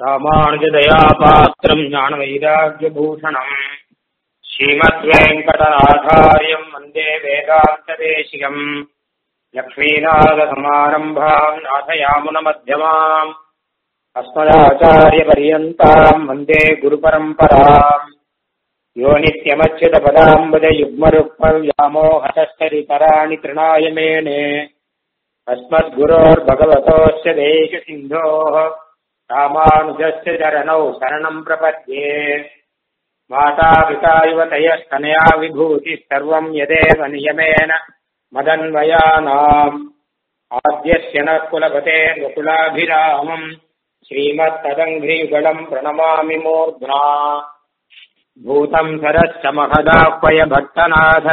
ராமானுஜதயாபாத்திரம் ஞானவைராக்கியபூஷணம் ஸ்ரீமத்வேங்கடநாதாரியம் வந்தே வேதாந்ததேசிகம் லக்ஷ்மீநாதசமாரம்பாம் நாथयामुनमध्यमाम् अस्मदाचार्यपर्यन्ताम् वन्दे गुरुपरम्पराम् यो नित्यमच्युतपदाम्बुजयुग्मरुक्मव्यामोहतस्तरितराणि तृणाय मेने अस्मद्गुरोर्भगवतोऽस्य देशसिन्धोः रामानुजस्य चरणौ शरणम् प्रपद्ये मातापिता युवतयस्तनया विभूतिः सर्वम् यदेव नियमेन मदन्वयानाम् आद्यस्य नः कुलपते वकुलाभिरामम् श्रीमत्तदङ्घ्रियुगलम् प्रणमामि मूर्ध्ना भूतम् सरश्च महदाह्वय भक्तनाथ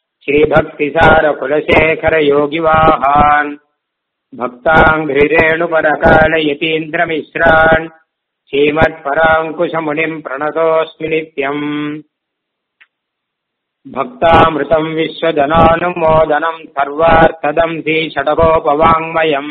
श्रीभक्तिसारकुलशेखरयोगिवाहान् भक्ताङ्घ्रिरेणुपरकालयतीन्द्रमिश्रान् श्रीमत्पराङ्कुशमुनिम् प्रणतोऽस्मि नित्यम् भक्तामृतम् विश्वजनानुमोदनम् सर्वार्थदम् षडकोपवाङ्मयम्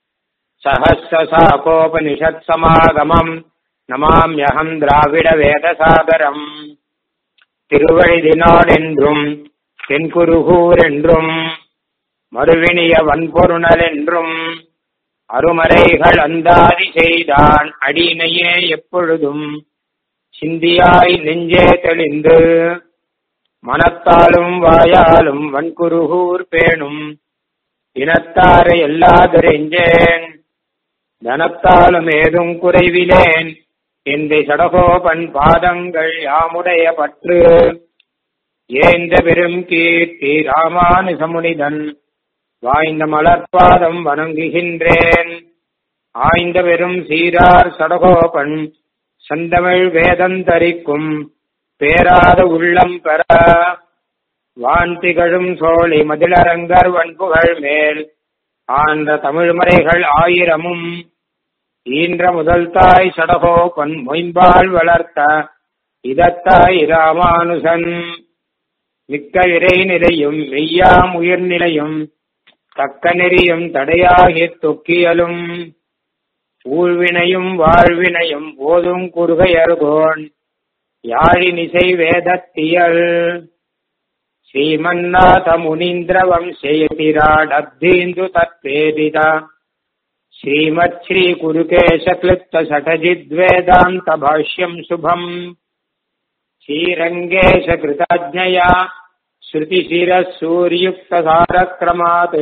सहस्रसाकोपनिषत्समागमम् நமாமியகம் திராவிட வேதசாகரம் திருவழிதினாள் என்றும் தென்குருகூர் என்றும் மறுவினிய வன்பொருணல் என்றும் அருமறைகள் அந்தாதி செய்தான் அடியினையே எப்பொழுதும் சிந்தியாய் நெஞ்சே தெளிந்து மனத்தாலும் வாயாலும் வன்குருகூர் பேணும் இனத்தாரை எல்லாதறிஞ்சேன் தனத்தாலும் ஏதும் குறைவிலேன் இந்த சடகோபன் பாதங்கள் யாமுடைய பற்று ஏந்த பெரும் கீர்த்தி ராமானுசமுனிதன் வாய்ந்த மலர்பாதம் வணங்குகின்றேன் ஆய்ந்த பெரும் சீரார் சடகோபன் சந்தமிழ் வேதந்தரிக்கும் பேராத உள்ளம் பெற வான் திகழும் சோழி மதிலரங்கர் வன்புகள் மேல் ஆன்ற தமிழ்மறைகள் ஆயிரமும் ஈன்ற முதல் தாய் சடகோபன் மொயம்பால் வளர்த்த இதத்தாய் ராமானுசன் மிக்க இறை நிலையும் மெய்யாம் உயிர் நிலையும் தக்க நெறியும் தடையாகி தொக்கியலும் ஊழ்வினையும் வாழ்வினையும் போதும் குறுகையர்கோன் யாழினிசை வேதத்தியல் श्रीमन्नाथ मुनीन्द्र वंशयतिराडब्धीन्दु तत्पेदिता श्रीमच्छ्री कुरुकेश क्लृप्त षठजिद्वेदान्त भाष्यम् शुभम् श्रीरङ्गेश कृतज्ञया श्रुतिशिरः सूर्युक्तसारक्रमात्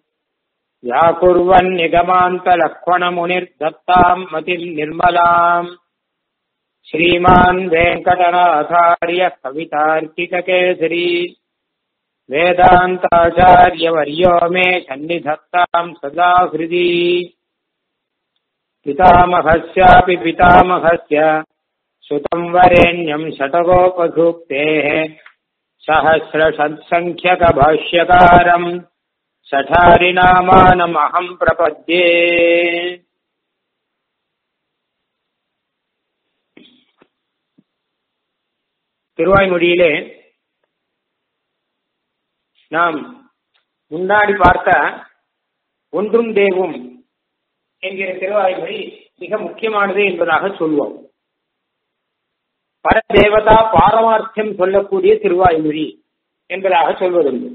व्याकुर्वन्निगमान्तलक्ष्मणमुनिर्दत्ताम् मतिम् निर्मलाम् श्रीमान् वेङ्कटनाथार्य कवितार्किककेसरी वेदान्ताचार्यवर्यो मे सन्निधत्ताम् सदा हृदि पितामहस्यापि पितामहस्य सुतम् वरेण्यम् शतकोपसूक्तेः सहस्रषट्सङ्ख्यकभाष्यकारम् सठारिनामानमहम् प्रपद्ये திருவாய்மொழியிலே நாம் முன்னாடி பார்த்த ஒன்றும் தேவும் என்கிற திருவாய்மொழி மிக முக்கியமானது என்பதாக சொல்வோம் பரதேவதா பாரமார்த்தியம் சொல்லக்கூடிய திருவாய்மொழி என்பதாக சொல்வதுண்டு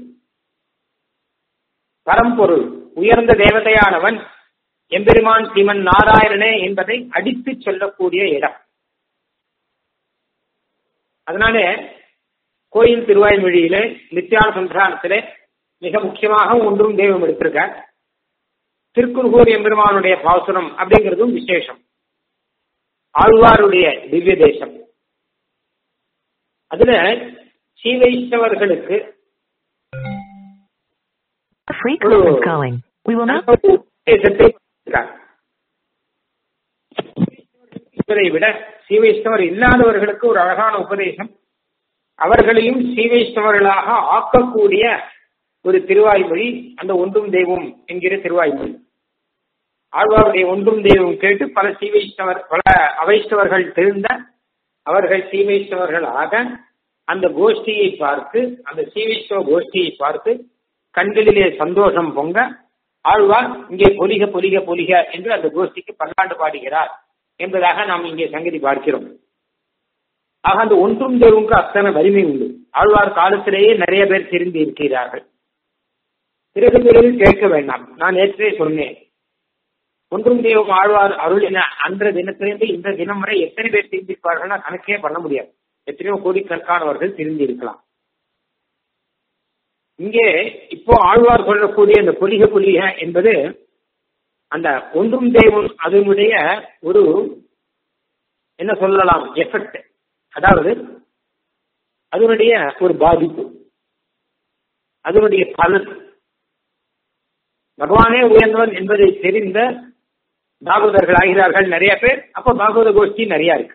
பரம்பொருள் உயர்ந்த தேவதையானவன் எம்பெருமான் சிவன் நாராயணனே என்பதை அடித்து சொல்லக்கூடிய இடம் அதனால கோயில் திருவாய்மொழியிலே நித்தியான சந்திரானத்திலே மிக முக்கியமாக ஒன்றும் தெய்வம் எடுத்திருக்க திருக்குறுகூர் எம்பெருமானுடைய பாசுரம் அப்படிங்கிறதும் விசேஷம் ஆழ்வாருடைய திவ்ய தேசம் அதுல சீவைஷ்ணவர்களுக்கு இவரை விட சீவைஷ்ணவர் இல்லாதவர்களுக்கு ஒரு அழகான உபதேசம் அவர்களையும் சீவைஷ்ணவர்களாக ஆக்கக்கூடிய ஒரு திருவாய்மொழி அந்த ஒன்றும் தெய்வம் என்கிற திருவாய்மொழி ஆழ்வாருடைய ஒன்றும் தெய்வம் கேட்டு பல சீவைஷ்ணவர் பல அவைஷ்ணவர்கள் தெரிந்த அவர்கள் சீவைஷ்ணவர்களாக அந்த கோஷ்டியை பார்த்து அந்த சீவைஷ்ணவ கோஷ்டியை பார்த்து கண்களிலே சந்தோஷம் பொங்க ஆழ்வார் இங்கே பொலிக பொலிக பொலிக என்று அந்த கோஷ்டிக்கு பல்லாண்டு பாடுகிறார் என்பதாக நாம் இங்கே சங்கதி பார்க்கிறோம் ஆக அந்த ஒன்றும் தெய்வம்க்கு அத்தனை வலிமை உண்டு ஆழ்வார் காலத்திலேயே நிறைய பேர் திரும்பி இருக்கிறார்கள் பிறகு பிறகு கேட்க வேண்டாம் நான் நேற்றே சொன்னேன் ஒன்றும் தெய்வம் ஆழ்வார் அருள் என அன்ற தினத்திலிருந்து இந்த தினம் வரை எத்தனை பேர் திரும்பியிருப்பார்கள்னா கணக்கே பண்ண முடியாது எத்தனையோ கோடிக்கணக்கானவர்கள் திரும்பி இருக்கலாம் இங்கே இப்போ ஆழ்வார் சொல்லக்கூடிய இந்த பொலிக பொலிக என்பது அந்த ஒன்றும் தெய்வம் அதனுடைய ஒரு என்ன சொல்லலாம் எஃபெக்ட் அதாவது அதனுடைய ஒரு பாதிப்பு அதனுடைய பலன் பகவானே உயர்ந்தவன் என்பதை தெரிந்த பாகவதர்கள் ஆகிறார்கள் நிறைய பேர் அப்ப பாகவத கோஷ்டி நிறைய இருக்கு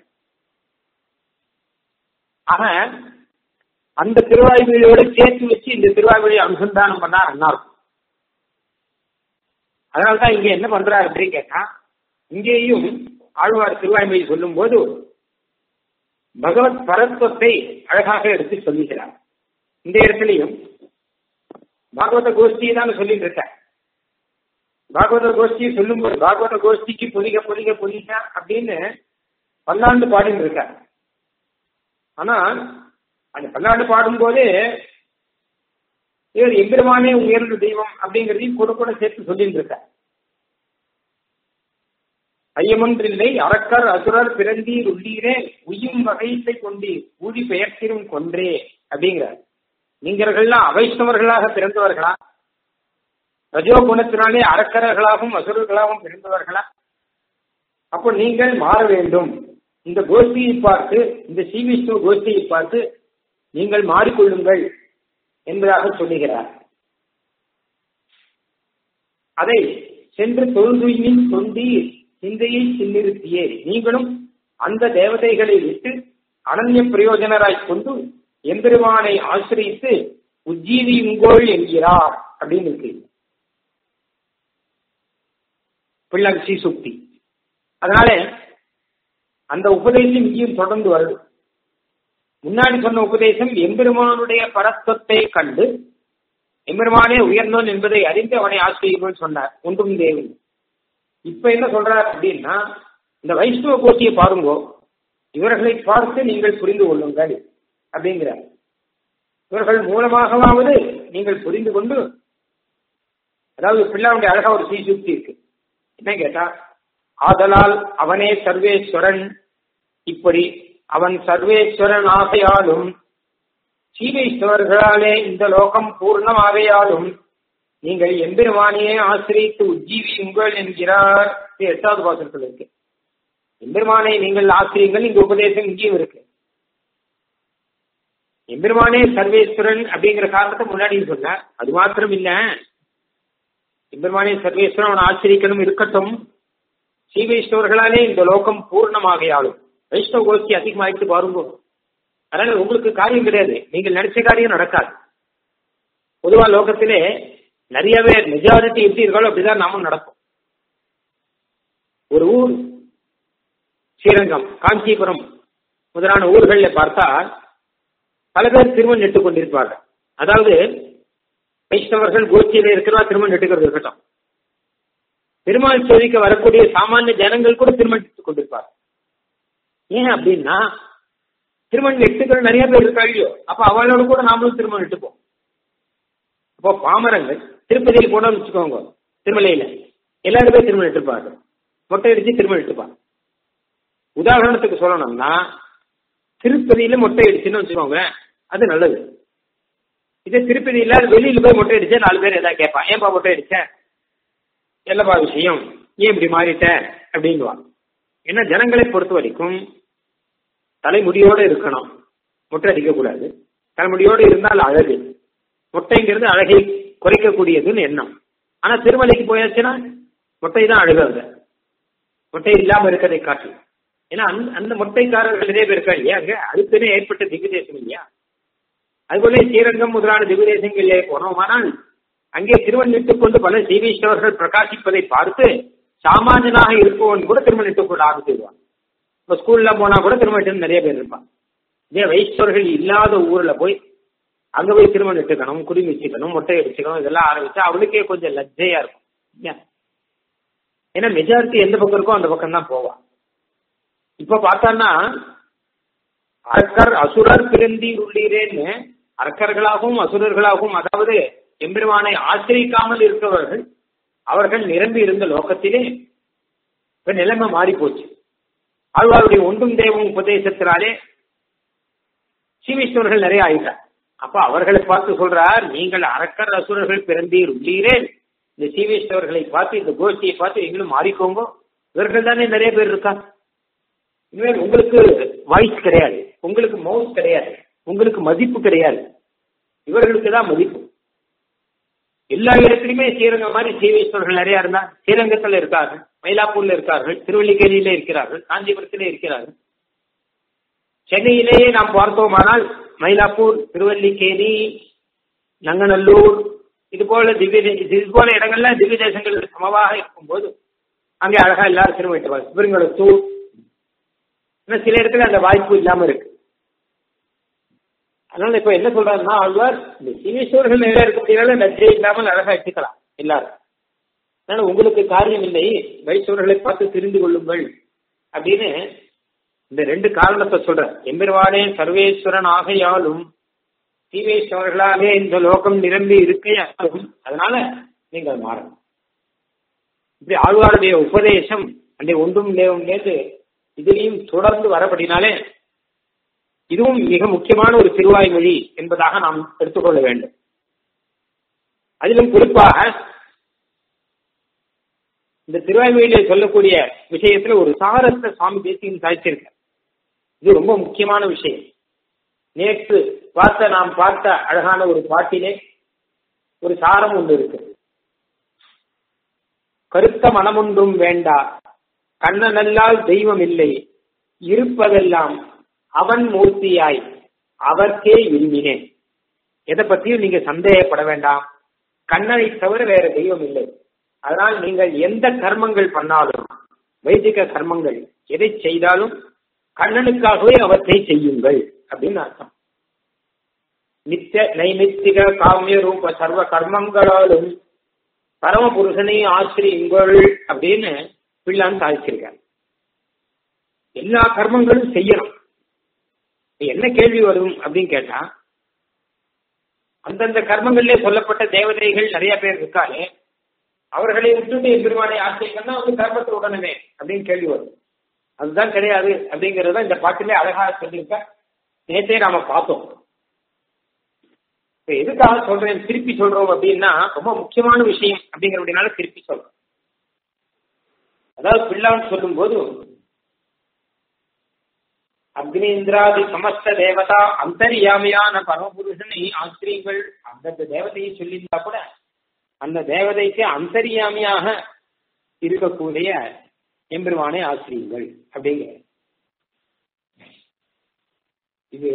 ஆக அந்த திருவாய்மொழியோட சேர்த்து வச்சு இந்த திருவாய்மொழியை அனுசந்தானம் பண்ணா நல்லா இருக்கும் அதனால்தான் இங்க என்ன பண்றாரு அப்படின்னு கேட்டா இங்கேயும் ஆழ்வார் திருவாய்மொழி சொல்லும் போது பகவத் பரத்வத்தை அழகாக எடுத்து சொல்லுகிறார் இந்த இடத்துலையும் பாகவத கோஷ்டியை தான் சொல்லிட்டு இருக்க பாகவத கோஷ்டியை சொல்லும் போது பாகவத கோஷ்டிக்கு பொலிக பொலிக பொலிக அப்படின்னு பல்லாண்டு பாடின்னு இருக்க ஆனா அந்த பல்லாண்டு பாடும்போது இவர் எம்பெருமானே உயர்ந்த தெய்வம் அப்படிங்கிறதையும் கூட கூட சேர்த்து சொல்லிட்டு இருக்க ஐயமொன்றில்லை அரக்கர் அசுரர் பிறந்தீர் உள்ளீரே உயும் வகைத்தை கொண்டீர் ஊழி பெயர்த்திரும் கொன்றே அப்படிங்கிறார் நீங்கள்லாம் அவைஷ்ணவர்களாக பிறந்தவர்களா ரஜோ குணத்தினாலே அரக்கரர்களாகவும் அசுரர்களாகவும் பிறந்தவர்களா அப்போ நீங்கள் மாற வேண்டும் இந்த கோஷ்டியை பார்த்து இந்த ஸ்ரீவிஷ்ணு கோஷ்டியை பார்த்து நீங்கள் மாறிக்கொள்ளுங்கள் என்பதாக சொல்லுகிறார் அதை சென்று தொழுதுயின் தொண்டீர் சிந்தையை சின்னிறுத்தியே நீங்களும் அந்த தேவதைகளை விட்டு அனன்ய பிரயோஜனராய் கொண்டு எம்பெருமானை ஆசிரித்து உஜ்ஜீவியுங்கோள் என்கிறார் அப்படின்னு இருக்கு பிள்ளை சுக்தி அதனால அந்த உபதேசம் இங்கேயும் தொடர்ந்து வருது முன்னாடி சொன்ன உபதேசம் எம்பெருமானுடைய பரத்துவத்தை கண்டு எம்பெருமானே உயர்ந்தோன் என்பதை அறிந்து அவனை ஆசிரியர்கள் சொன்னார் ஒன்றும் தேவை இப்ப என்ன சொல்றார் அப்படின்னா இந்த வைஷ்ணவ கோஷ்டியை பாருங்கோ இவர்களை பார்த்து நீங்கள் புரிந்து கொள்ளுங்கள் அப்படிங்கிறார் இவர்கள் மூலமாகவாவது நீங்கள் புரிந்து கொண்டு அதாவது பிள்ளாவுடைய அழகா ஒரு சீசுக்தி இருக்கு என்ன கேட்டா ஆதலால் அவனே சர்வேஸ்வரன் இப்படி அவன் சர்வேஸ்வரன் ஆகையாலும் சீவைஸ்வர்களாலே இந்த லோகம் பூர்ணமாகையாலும் நீங்கள் எம்பெருமானியே ஆசிரியத்து உஜ்ஜீவியுங்கள் என்கிறார் இது எட்டாவது பாசனத்தில் இருக்கு எம்பெருமானை நீங்கள் ஆசிரியுங்கள் இந்த உபதேசம் இங்கேயும் இருக்கு எம்பெருமானே சர்வேஸ்வரன் அப்படிங்கிற காரணத்தை முன்னாடி சொன்ன அது மாத்திரம் இல்ல எம்பெருமானே சர்வேஸ்வரன் அவன் ஆசிரியக்கணும் இருக்கட்டும் ஸ்ரீ வைஷ்ணவர்களாலே இந்த லோகம் பூர்ணமாகையாலும் வைஷ்ணவ கோஷ்டி அதிகமாயிட்டு பாருங்க அதனால உங்களுக்கு காரியம் கிடையாது நீங்கள் நினைச்ச காரியம் நடக்காது பொதுவா லோகத்திலே நிறைய பேர் மெஜாரிட்டி எப்படி இருக்காலும் அப்படிதான் நாமும் நடக்கும் ஒரு ஊர் ஸ்ரீரங்கம் காஞ்சிபுரம் முதலான ஊர்களில் பார்த்தால் பல பேர் திருமணம் நெட்டு கொண்டிருப்பார்கள் அதாவது வைஷ்ணவர்கள் கோஷ்டியில இருக்கிறவா திருமணம் நெட்டுக்கிறது இருக்கட்டும் பெருமாள் சோதிக்க வரக்கூடிய சாமானிய ஜனங்கள் கூட திருமணம் நெட்டு கொண்டிருப்பார் ஏன் அப்படின்னா திருமணம் நெட்டுகள் நிறைய பேர் இருக்காங்க அப்ப அவளோட கூட நாமளும் திருமணம் நெட்டுப்போம் அப்போ பாமரங்கள் திருப்பதியில் போனோம்னு வச்சுக்கோங்க திருமலையில எல்லாரும் போய் திருமணம் எடுத்துப்பாங்க மொட்டை அடிச்சு திருமணம் எடுத்துப்பாங்க உதாரணத்துக்கு சொல்லணும்னா திருப்பதியில மொட்டை அடிச்சுன்னு வச்சுக்கோங்க அது நல்லது இதே திருப்பதியில வெளியில போய் மொட்டை அடிச்சா நாலு பேர் ஏதாவது கேட்பான் ஏன்பா மொட்டை அடிச்ச எல்லாப்பா விஷயம் ஏன் இப்படி மாறிட்ட அப்படின்வான் ஏன்னா ஜனங்களை பொறுத்த வரைக்கும் தலைமுடியோடு இருக்கணும் மொட்டை அடிக்கக்கூடாது தலைமுடியோடு இருந்தால் அழகு மொட்டைங்கிறது அழகை குறைக்கக்கூடியதுன்னு எண்ணம் ஆனா திருமலைக்கு போயாச்சுன்னா மொட்டை தான் அழகு மொட்டை இல்லாம இருக்கிறதை காட்டு ஏன்னா அந்த அந்த மொட்டைக்காரர்கள் நிறைய பேர் இருக்கா இல்லையா அங்க அதுக்குன்னு ஏற்பட்ட திகுதேசம் இல்லையா அதுபோல ஸ்ரீரங்கம் முதலான திகுதேசங்களிலே போனோமானால் அங்கே திருமணிட்டுக் கொண்டு பல சீவீஸ்வரர்கள் பிரகாசிப்பதை பார்த்து சாமானியனாக இருப்பவன் கூட திருமணிட்டுக் கொண்டு ஆரம்பிச்சிருவான் இப்ப ஸ்கூல்ல போனா கூட திருமணிட்டு நிறைய பேர் இருப்பான் இதே வைஷ்ணவர்கள் இல்லாத ஊர்ல போய் அங்க போய் திருமணம் எடுத்துக்கணும் குடி வச்சுக்கணும் மொட்டை அடிச்சுக்கணும் இதெல்லாம் ஆரம்பிச்சா அவனுக்கே கொஞ்சம் லஜ்ஜையா இருக்கும் ஏன்னா மெஜாரிட்டி எந்த பக்கம் இருக்கோ அந்த பக்கம் தான் போவான் இப்ப பார்த்தான்னா அரக்கர் அசுரர் பிறந்தி உள்ளீரேன்னு அரக்கர்களாகவும் அசுரர்களாகவும் அதாவது எம்பெருமானை ஆசிரிக்காமல் இருக்கிறவர்கள் அவர்கள் நிரம்பி இருந்த லோகத்திலே இப்ப நிலைமை மாறி போச்சு ஆழ்வாருடைய ஒன்றும் தெய்வம் உபதேசத்தினாலே சீவிஷ்ணவர்கள் நிறைய ஆயிட்டார் அப்ப அவர்களை பார்த்து சொல்றார் நீங்கள் அரக்கர் அசுரர்கள் பிறந்தீர் உள்ளீரே இந்த சீவிஷ்ணவர்களை பார்த்து இந்த கோஷ்டியை பார்த்து எங்களும் மாறிக்கோங்க இவர்கள் தானே நிறைய பேர் இருக்கா இனிமேல் உங்களுக்கு வாய்ஸ் கிடையாது உங்களுக்கு மவுஸ் கிடையாது உங்களுக்கு மதிப்பு கிடையாது இவர்களுக்கு தான் மதிப்பு எல்லா இடத்துலையுமே ஸ்ரீரங்கம் மாதிரி சீவேஸ்வரர்கள் நிறைய இருந்தா ஸ்ரீரங்கத்தில் இருக்கார்கள் மயிலாப்பூர்ல இருக்கார்கள் திருவள்ளிக்கேணியில இருக்கிறார்கள் காஞ்சிபுரத்திலே இருக்கிறார்கள் சென்னையிலேயே நாம் பார்த்தோமானால் மயிலாப்பூர் திருவல்லிக்கேணி நங்கநல்லூர் இது போல திவ்ய தே- இது போல இடங்கள்ல திவ்ய தேசங்கள் சமமாக இருக்கும்போது அங்கே அழகா எல்லாரும் திரும்பிட்டு சிவருங்களத்தூர் இன்னும் சில இடத்துல அந்த வாய்ப்பு இல்லாம இருக்கு அதனால இப்ப என்ன சொல்றாருன்னா ஆழ்வார் இந்த சீனேஸ்வரர்கள் நிறைய இருக்கிறதுனால லஜ்ஜை இல்லாமல் அழகா எடுத்துக்கலாம் எல்லாரும் அதனால உங்களுக்கு காரியம் இல்லை வைஷ்ணவர்களை பார்த்து தெரிந்து கொள்ளுங்கள் அப்படின்னு இந்த ரெண்டு காரணத்தை சொல்ற எம்பெருவானே சர்வேஸ்வரன் ஆகையாலும் சீவேஸ்வரர்களாக இந்த லோகம் நிரம்பி இருக்கையாலும் அதனால நீங்கள் மாறணும் இப்படி ஆழ்வாருடைய உபதேசம் அன்றை ஒன்றும் நேர்ந்து இதுலேயும் தொடர்ந்து வரப்படினாலே இதுவும் மிக முக்கியமான ஒரு திருவாய்மொழி என்பதாக நாம் எடுத்துக்கொள்ள வேண்டும் அதிலும் குறிப்பாக இந்த திருவாய்மொழியில சொல்லக்கூடிய விஷயத்துல ஒரு சாரத்தை சுவாமி தேசியம் சாய்ச்சிருக்க இது ரொம்ப முக்கியமான விஷயம் நேற்று பார்த்த நாம் பார்த்த அழகான ஒரு பாட்டிலே ஒரு சாரம் ஒன்று இருக்கு கருத்த மனமொன்றும் வேண்டா கண்ணனல்லால் தெய்வம் இல்லை இருப்பதெல்லாம் அவன் மூர்த்தியாய் அவர்க்கே விரும்பினேன் எதை பத்தியும் நீங்க சந்தேகப்பட வேண்டாம் கண்ணனை தவிர வேற தெய்வம் இல்லை அதனால் நீங்கள் எந்த கர்மங்கள் பண்ணாலும் வைதிக கர்மங்கள் எதை செய்தாலும் கண்ணனுக்காகவே அவற்றை செய்யுங்கள் அப்படின்னு அர்த்தம் நித்திய நைமித்திக காமிய ரூப சர்வ கர்மங்களாலும் பரமபுருஷனை ஆசிரியுங்கள் அப்படின்னு பிள்ளான் சாதிச்சிருக்காங்க எல்லா கர்மங்களும் செய்யணும் என்ன கேள்வி வரும் அப்படின்னு கேட்டா அந்தந்த கர்மங்களிலே சொல்லப்பட்ட தேவதைகள் நிறைய பேர் இருக்காளே அவர்களை விட்டுட்டு எம்பெருமானை ஆசைக்கன்னா வந்து கர்மத்தை உடனே அப்படின்னு கேள்வி வரும் அதுதான் கிடையாது அப்படிங்கறத இந்த பாட்டிலே அழகாக சொல்லியிருக்க நேற்றே நாம பார்த்தோம் இப்ப எதுக்காக சொல்றேன் திருப்பி சொல்றோம் அப்படின்னா ரொம்ப முக்கியமான விஷயம் அப்படிங்கிறதுனால திருப்பி சொல்றோம் அதாவது பிள்ளான்னு சொல்லும் போது அக்னீந்திராதி சமஸ்த தேவதா அந்தரியாமையான பரமபுருஷனை ஆசிரியங்கள் அந்தந்த தேவதையை சொல்லியிருந்தா கூட அந்த தேவதைக்கு அந்தரியாமியாக இருக்கக்கூடிய எம்பெருமானை ஆசிரியுங்கள் அப்படிங்கிற இது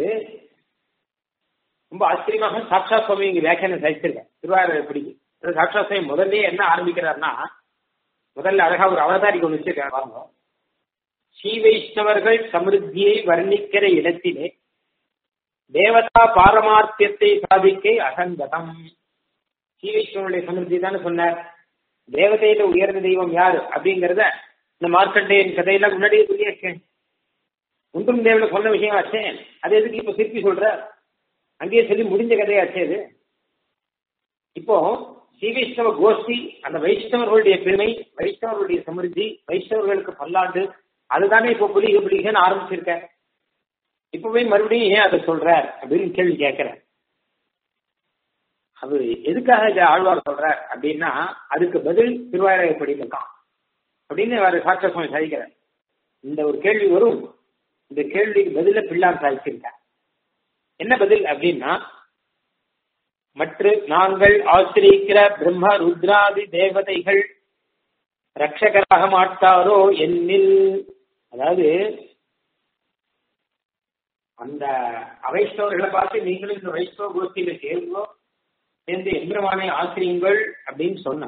ரொம்ப ஆச்சரியமாக சாட்சா சுவாமி இங்க வியாக்கியானம் சாதிச்சிருக்கேன் திருவாரூர் எப்படி சாட்சா சுவாமி முதல்ல என்ன ஆரம்பிக்கிறார்னா முதல்ல அழகா ஒரு அவதாரி கொண்டு வச்சிருக்காரு பாருங்க ஸ்ரீ வைஷ்ணவர்கள் சமிருத்தியை வர்ணிக்கிற இடத்திலே தேவதா பாரமார்த்தியத்தை சாதிக்க அசங்கதம் ஸ்ரீ வைஷ்ணவனுடைய சமிருத்தி தானே சொன்னார் தேவதையில உயர்ந்த தெய்வம் யாரு அப்படிங்கறத இந்த மார்க்கண்டேயன் கதையெல்லாம் முன்னாடியே சொல்லியாச்சேன் ஒன்றும் தேவன சொன்ன விஷயம் ஆச்சே அது எதுக்கு இப்ப திருப்பி சொல்ற அங்கேயே சொல்லி முடிஞ்ச கதையாச்சே அது இப்போ ஸ்ரீ வைஷ்ணவ கோஷ்டி அந்த வைஷ்ணவர்களுடைய பெருமை வைஷ்ணவர்களுடைய சமிருத்தி வைஷ்ணவர்களுக்கு பல்லாண்டு அதுதானே இப்போ புலிக புலிகன்னு ஆரம்பிச்சிருக்க இப்ப போய் மறுபடியும் ஏன் அதை சொல்ற அப்படின்னு கேள்வி கேட்கிறேன் அது எதுக்காக இதை ஆழ்வார் சொல்றார் அப்படின்னா அதுக்கு பதில் திருவாரூர் இருக்கான் அப்படின்னு அவர் சாட்ச சுவாமி சாதிக்கிறார் இந்த ஒரு கேள்வி வரும் இந்த கேள்விக்கு பதில பிள்ளார் சாதிச்சிருக்கார் என்ன பதில் அப்படின்னா மற்ற நாங்கள் ஆசிரியிக்கிற பிரம்ம ருத்ராதி தேவதைகள் ரட்சகராக மாட்டாரோ என்னில் அதாவது அந்த அவைஷ்ணவர்களை பார்த்து நீங்களும் இந்த வைஷ்ணவ கோஷ்டியில சேருங்கோ சேர்ந்து எம்பெருமானை ஆசிரியுங்கள் அப்படின்னு சொன்னா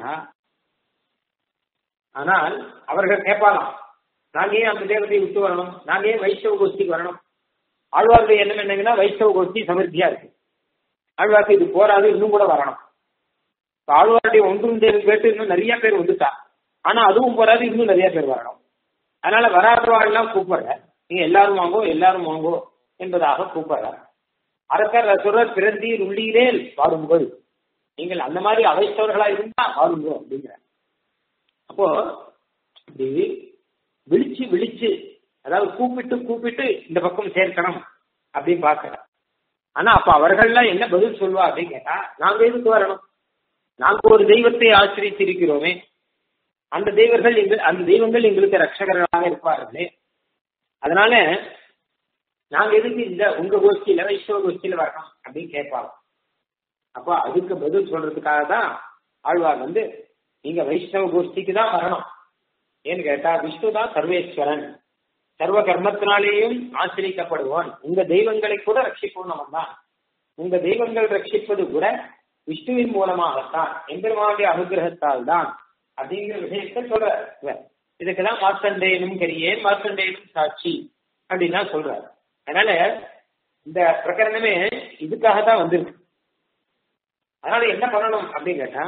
ஆனால் அவர்கள் கேட்பாலாம் நாங்க ஏன் அந்த தேவதையை விட்டு வரணும் நாங்க ஏன் வைஷ்ணவ கோஷ்டிக்கு வரணும் ஆழ்வாருடைய எண்ணம் என்னங்கன்னா வைஷ்ணவ கோஷ்டி சமிருத்தியா இருக்கு ஆழ்வாருக்கு இது போராது இன்னும் கூட வரணும் இப்ப ஆழ்வாருடைய ஒன்றும் தேவன் கேட்டு இன்னும் நிறைய பேர் வந்துட்டா ஆனா அதுவும் போராது இன்னும் நிறைய பேர் வரணும் அதனால வராதவாள்லாம் கூப்பிடுற நீங்க எல்லாரும் வாங்கோ எல்லாரும் வாங்கோ என்பதாக கூப்பிடுறார் அரக்கர் அசுரர் பிறந்தீர் உள்ளீரேல் வாருங்கள் நீங்கள் அந்த மாதிரி அவைத்தவர்களா இருந்தா வாருங்க அப்படிங்கிற அப்போ இப்படி விழிச்சு விழிச்சு அதாவது கூப்பிட்டு கூப்பிட்டு இந்த பக்கம் சேர்க்கணும் அப்படின்னு பார்க்கிறேன் ஆனா அப்ப அவர்கள்லாம் என்ன பதில் சொல்வா அப்படின்னு கேட்டா நாங்க எதுக்கு வரணும் நாங்க ஒரு தெய்வத்தை ஆசிரித்திருக்கிறோமே அந்த தெய்வங்கள் எங்க அந்த தெய்வங்கள் எங்களுக்கு ரட்சகர்களாக இருப்பார்களே அதனால நாங்க எதுக்கு இந்த உங்க கோஷ்டியில வைஷ்ணவ கோஷ்டியில வரணும் அப்படின்னு கேட்பாங்க அப்போ அதுக்கு பதில் சொல்றதுக்காக தான் ஆழ்வார் வந்து நீங்க வைஷ்ணவ கோஷ்டிக்கு தான் வரணும் ஏன்னு கேட்டா விஷ்ணு தான் சர்வேஸ்வரன் சர்வ கர்மத்தினாலேயும் ஆசிரிக்கப்படுவான் உங்க தெய்வங்களை கூட ரட்சிப்பவன் தான் உங்க தெய்வங்கள் ரட்சிப்பது கூட விஷ்ணுவின் மூலமாகத்தான் எம்பெருமானுடைய அனுகிரகத்தால் தான் அப்படிங்கிற விஷயத்த சொல்ற இதுக்குதான் மார்க்கண்டேயனும் கரியேன் மார்க்கண்டேயனும் சாட்சி அப்படின்னு தான் சொல்றாரு அதனால இந்த பிரகரணமே இதுக்காக தான் வந்திருக்கு அதனால என்ன பண்ணணும் அப்படின்னு கேட்டா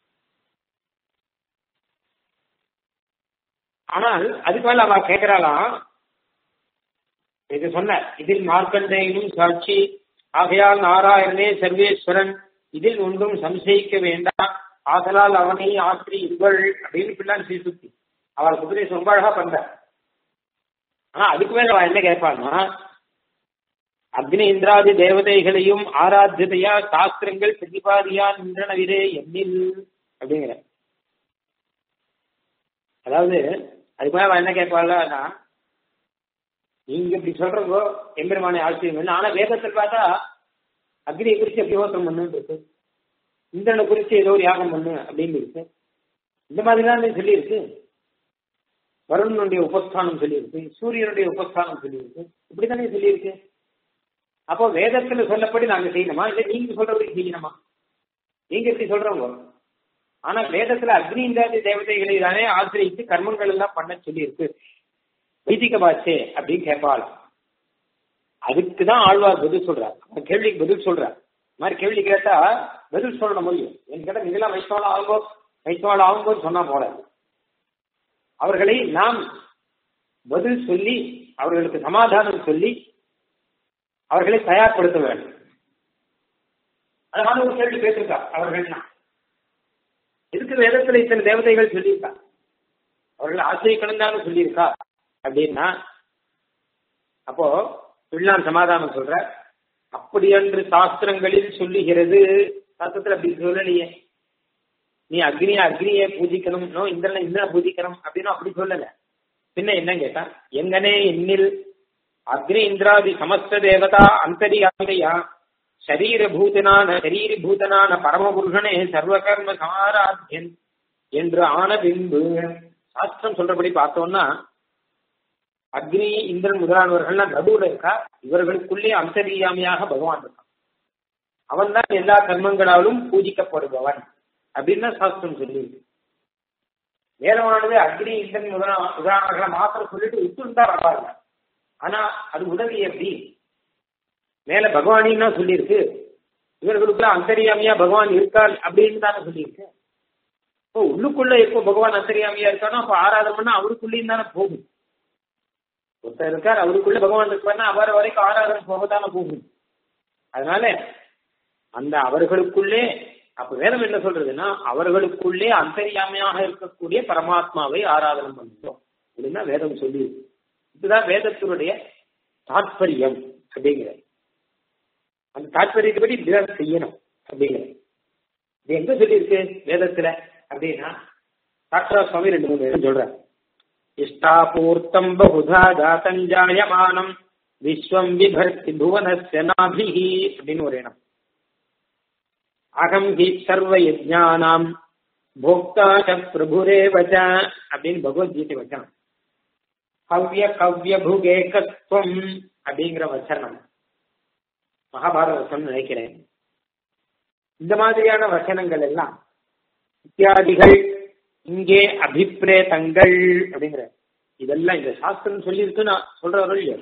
ஆனால் அதுக்கு மேல அவ கேட்கிறாளாம் இது சொன்ன இதில் மார்க்கண்டேயனும் சாட்சி ஆகையால் நாராயணனே சர்வேஸ்வரன் இதில் ஒன்றும் சம்சயிக்க வேண்டாம் ஆதலால் அவனை ஆற்றி இவள் அப்படின்னு பிள்ளான் ஸ்ரீசுத்தி அவள் உபதேசம் ரொம்ப அழகா பண்ற ஆனா அதுக்கு மேல அவ என்ன கேட்பான்னா அக்னி இந்திராதி தேவதைகளையும் ஆராத்தியதையா சாஸ்திரங்கள் பிரதிபாதியா நின்றனவிரே எண்ணில் அப்படிங்கிற அதாவது அதுக்கு மேல அவ என்ன கேட்பாள்னா நீங்க இப்படி சொல்றதோ எம்பெருமானை ஆச்சரியம் ஆனா வேதத்தில் பார்த்தா அக்னியை குறிச்சு அபிஹோத்திரம் பண்ணுன்னு இருக்கு இந்திரனை குறிச்சு ஏதோ ஒரு யாகம் பண்ணு அப்படின்னு இருக்கு இந்த மாதிரி தான் சொல்லியிருக்கு வருணனுடைய உபஸ்தானம் சொல்லியிருக்கு சூரியனுடைய உபஸ்தானம் சொல்லியிருக்கு இப்படித்தானே சொல்லியிருக்கு அப்போ வேதத்துல சொல்லப்படி நாங்க செய்யணுமா இல்ல நீங்க சொல்றபடி செய்யணுமா நீங்க எப்படி சொல்றவங்க ஆனா வேதத்துல அக்னி இந்திராதி தேவதைகளை தானே ஆசிரியித்து கர்மங்கள் எல்லாம் பண்ண சொல்லியிருக்கு வைதிக பாச்சே அப்படின்னு கேட்பாள் அதுக்கு தான் ஆழ்வார் பதில் சொல்றார் அந்த கேள்விக்கு பதில் சொல்றார் இந்த மாதிரி கேள்வி கேட்டா பதில் சொல்ல முடியும் என் கேட்டா நீங்களாம் வைஷ்ணவால ஆகும்போ வைஷ்ணவால ஆகும்போது சொன்னா போறாது அவர்களை நாம் பதில் சொல்லி அவர்களுக்கு சமாதானம் சொல்லி அவர்களை தயார்படுத்த வேண்டும் அதனால ஒரு கேள்வி கேட்டிருக்கா அவர்கள்னா எதுக்கு வேதத்துல இத்தனை தேவதைகள் சொல்லியிருக்கா அவர்கள் ஆசிரியக்கணும் தானே சொல்லியிருக்கா அப்படின்னா அப்போ பிள்ளான் சமாதானம் சொல்ற அப்படி என்று சாஸ்திரங்களில் சொல்லுகிறது சாஸ்திரத்துல அப்படி சொல்லலையே நீ அக்னிய அக்னியை பூஜிக்கணும் நோ இந்திரனை இந்திரனை பூஜிக்கணும் அப்படின்னு அப்படி சொல்லல பின்ன என்ன கேட்டா எங்கனே என்னில் அக்னி இந்திராதி சமஸ்த தேவதா அந்தரியாமையா சரீரபூதனான சரீரபூதனான பரமபுருஷனே சர்வகர்ம சமாராத்தியன் என்று ஆன பின்பு சாஸ்திரம் சொல்றபடி பார்த்தோம்னா அக்னி இந்திரன் முதலானவர்கள்லாம் நடுவுல இருக்கா இவர்களுக்குள்ளே அந்தரியாமையாக பகவான் இருக்கான் அவன் தான் எல்லா கர்மங்களாலும் பூஜிக்கப்படுபவன் அப்படின்னு சாஸ்திரம் சொல்லியிருக்கு வேதமானது அக்னி இந்திரன் முதலா உதாரணங்களை மாத்திரம் சொல்லிட்டு விட்டுருந்தா பரவாயில்ல ஆனா அது உதவி எப்படி மேல பகவானின்னு தான் சொல்லியிருக்கு இவர்களுக்குள்ள அந்தரியாமியா பகவான் இருக்கார் அப்படின்னு தானே சொல்லியிருக்கு இப்போ உள்ளுக்குள்ள எப்போ பகவான் அந்தரியாமியா இருக்கானோ அப்போ ஆராதனை பண்ணா அவருக்குள்ளேயும் தானே போகும் ஒருத்தர் இருக்கார் அவருக்குள்ள பகவான் இருக்காருன்னா அவர் வரைக்கும் ஆராதனை போகத்தானே போகும் அதனால அந்த அவர்களுக்குள்ளே அப்ப வேதம் என்ன சொல்றதுன்னா அவர்களுக்குள்ளே அந்தரியாமையாக இருக்கக்கூடிய பரமாத்மாவை ஆராதனை பண்ணுறோம் அப்படின்னா வேதம் சொல்லி இதுதான் வேதத்தினுடைய தாற்பயம் அப்படிங்கிறது அந்த தாற்பயத்தைப்படி இப்படிதான் செய்யணும் அப்படிங்கிறது இது எங்க சொல்லியிருக்கு வேதத்துல அப்படின்னா டாக்டர் சுவாமி ரெண்டு மூணு பேரும் சொல்றாரு இஷ்டாபூர்த்தம் பகுதா ஜாத்தம் ஜாயமானம் விஸ்வம் விபர்த்தி புவனஸ்ய நாபிஹி அப்படின்னு ஒரு இடம் அகம் ஹி சர்வ யஜ்ஞானாம் போக்தாச்ச பிரபுரேவச்ச அப்படின்னு பகவத்கீதை வச்சனம் கவ்ய கவ்ய புகேகத்வம் அப்படிங்கிற வச்சனம் மகாபாரத வசனம் நினைக்கிறேன் இந்த மாதிரியான வசனங்கள் எல்லாம் இத்தியாதிகள் இங்கே அபிப்பிரேதங்கள் அப்படிங்கிற இதெல்லாம் இந்த சாஸ்திரம் சொல்லியிருக்கு நான் சொல்றவர்கள் இல்லையோ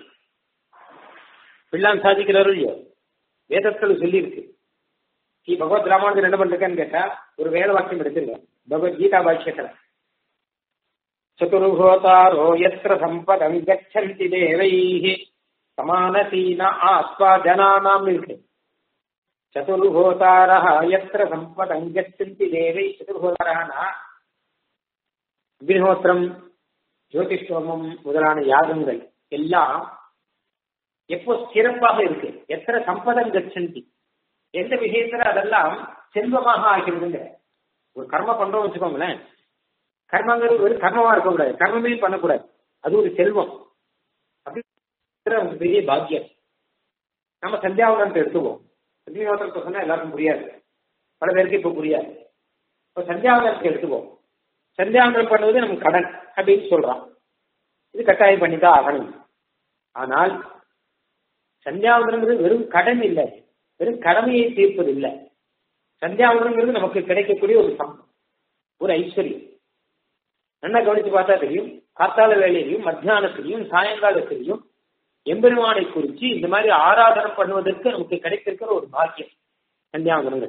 பிள்ளான் சாதிக்கிறவர்கள் இல்லையோ வேதத்தில் சொல்லியிருக்கு ஸ்ரீ பகவத் ராமானுஜர் என்ன பண்றேன்னு கேட்டா ஒரு வேத வாக்கியம் எடுத்துருங்க பகவத்கீதா பாஷ்யத்துல चतुर्होतारो यत्र सम्पदम् गच्छन्ति देवैः समानसीन आत्मा जनानाम् இருக்கு சதுர்ஹோதாரः यत्र सम्पदम् गच्छन्ति देवै சதுர்ஹோதாரனா அக்னிஹோத்திரம் ஜோதிஷ்டோமம் முதலான யாகங்கள் எல்லாம் எப்போ சிறப்பாக இருக்கு எத்தனை சம்பதம் கச்சந்தி எந்த விஷயத்துல அதெல்லாம் செல்வமாக ஆகிறதுங்க ஒரு கர்ம பண்றோம் வச்சுக்கோங்களேன் கர்மங்கிறது ஒரு கர்மமா இருக்கக்கூடாது கர்மமே பண்ணக்கூடாது அது ஒரு செல்வம் அப்படி ஒரு பெரிய பாக்கியம் நம்ம சந்தியாவதனத்தை எடுத்துவோம் அக்னிஹோத்திரத்தை சொன்னா எல்லாருக்கும் புரியாது பல பேருக்கு இப்ப புரியாது இப்போ சந்தியாவதனத்தை எடுத்துவோம் சந்தியாவதனம் பண்ணுவது நமக்கு கடன் அப்படின்னு சொல்றான் இது கட்டாயம் பண்ணிதான் ஆகணும் ஆனால் சந்தியாவதனங்கிறது வெறும் கடன் இல்லை வெறும் கடமையை தீர்ப்பது இல்லை சந்தியாவதனங்கிறது நமக்கு கிடைக்கக்கூடிய ஒரு சம் ஒரு ஐஸ்வர்யம் நல்லா கவனிச்சு பார்த்தா தெரியும் காத்தால வேலையிலையும் மத்தியானத்திலையும் சாயங்காலத்திலையும் எம்பெருமானை குறித்து இந்த மாதிரி ஆராதனம் பண்ணுவதற்கு நமக்கு கிடைத்திருக்கிற ஒரு பாக்கியம் சந்தியாவதனங்கள்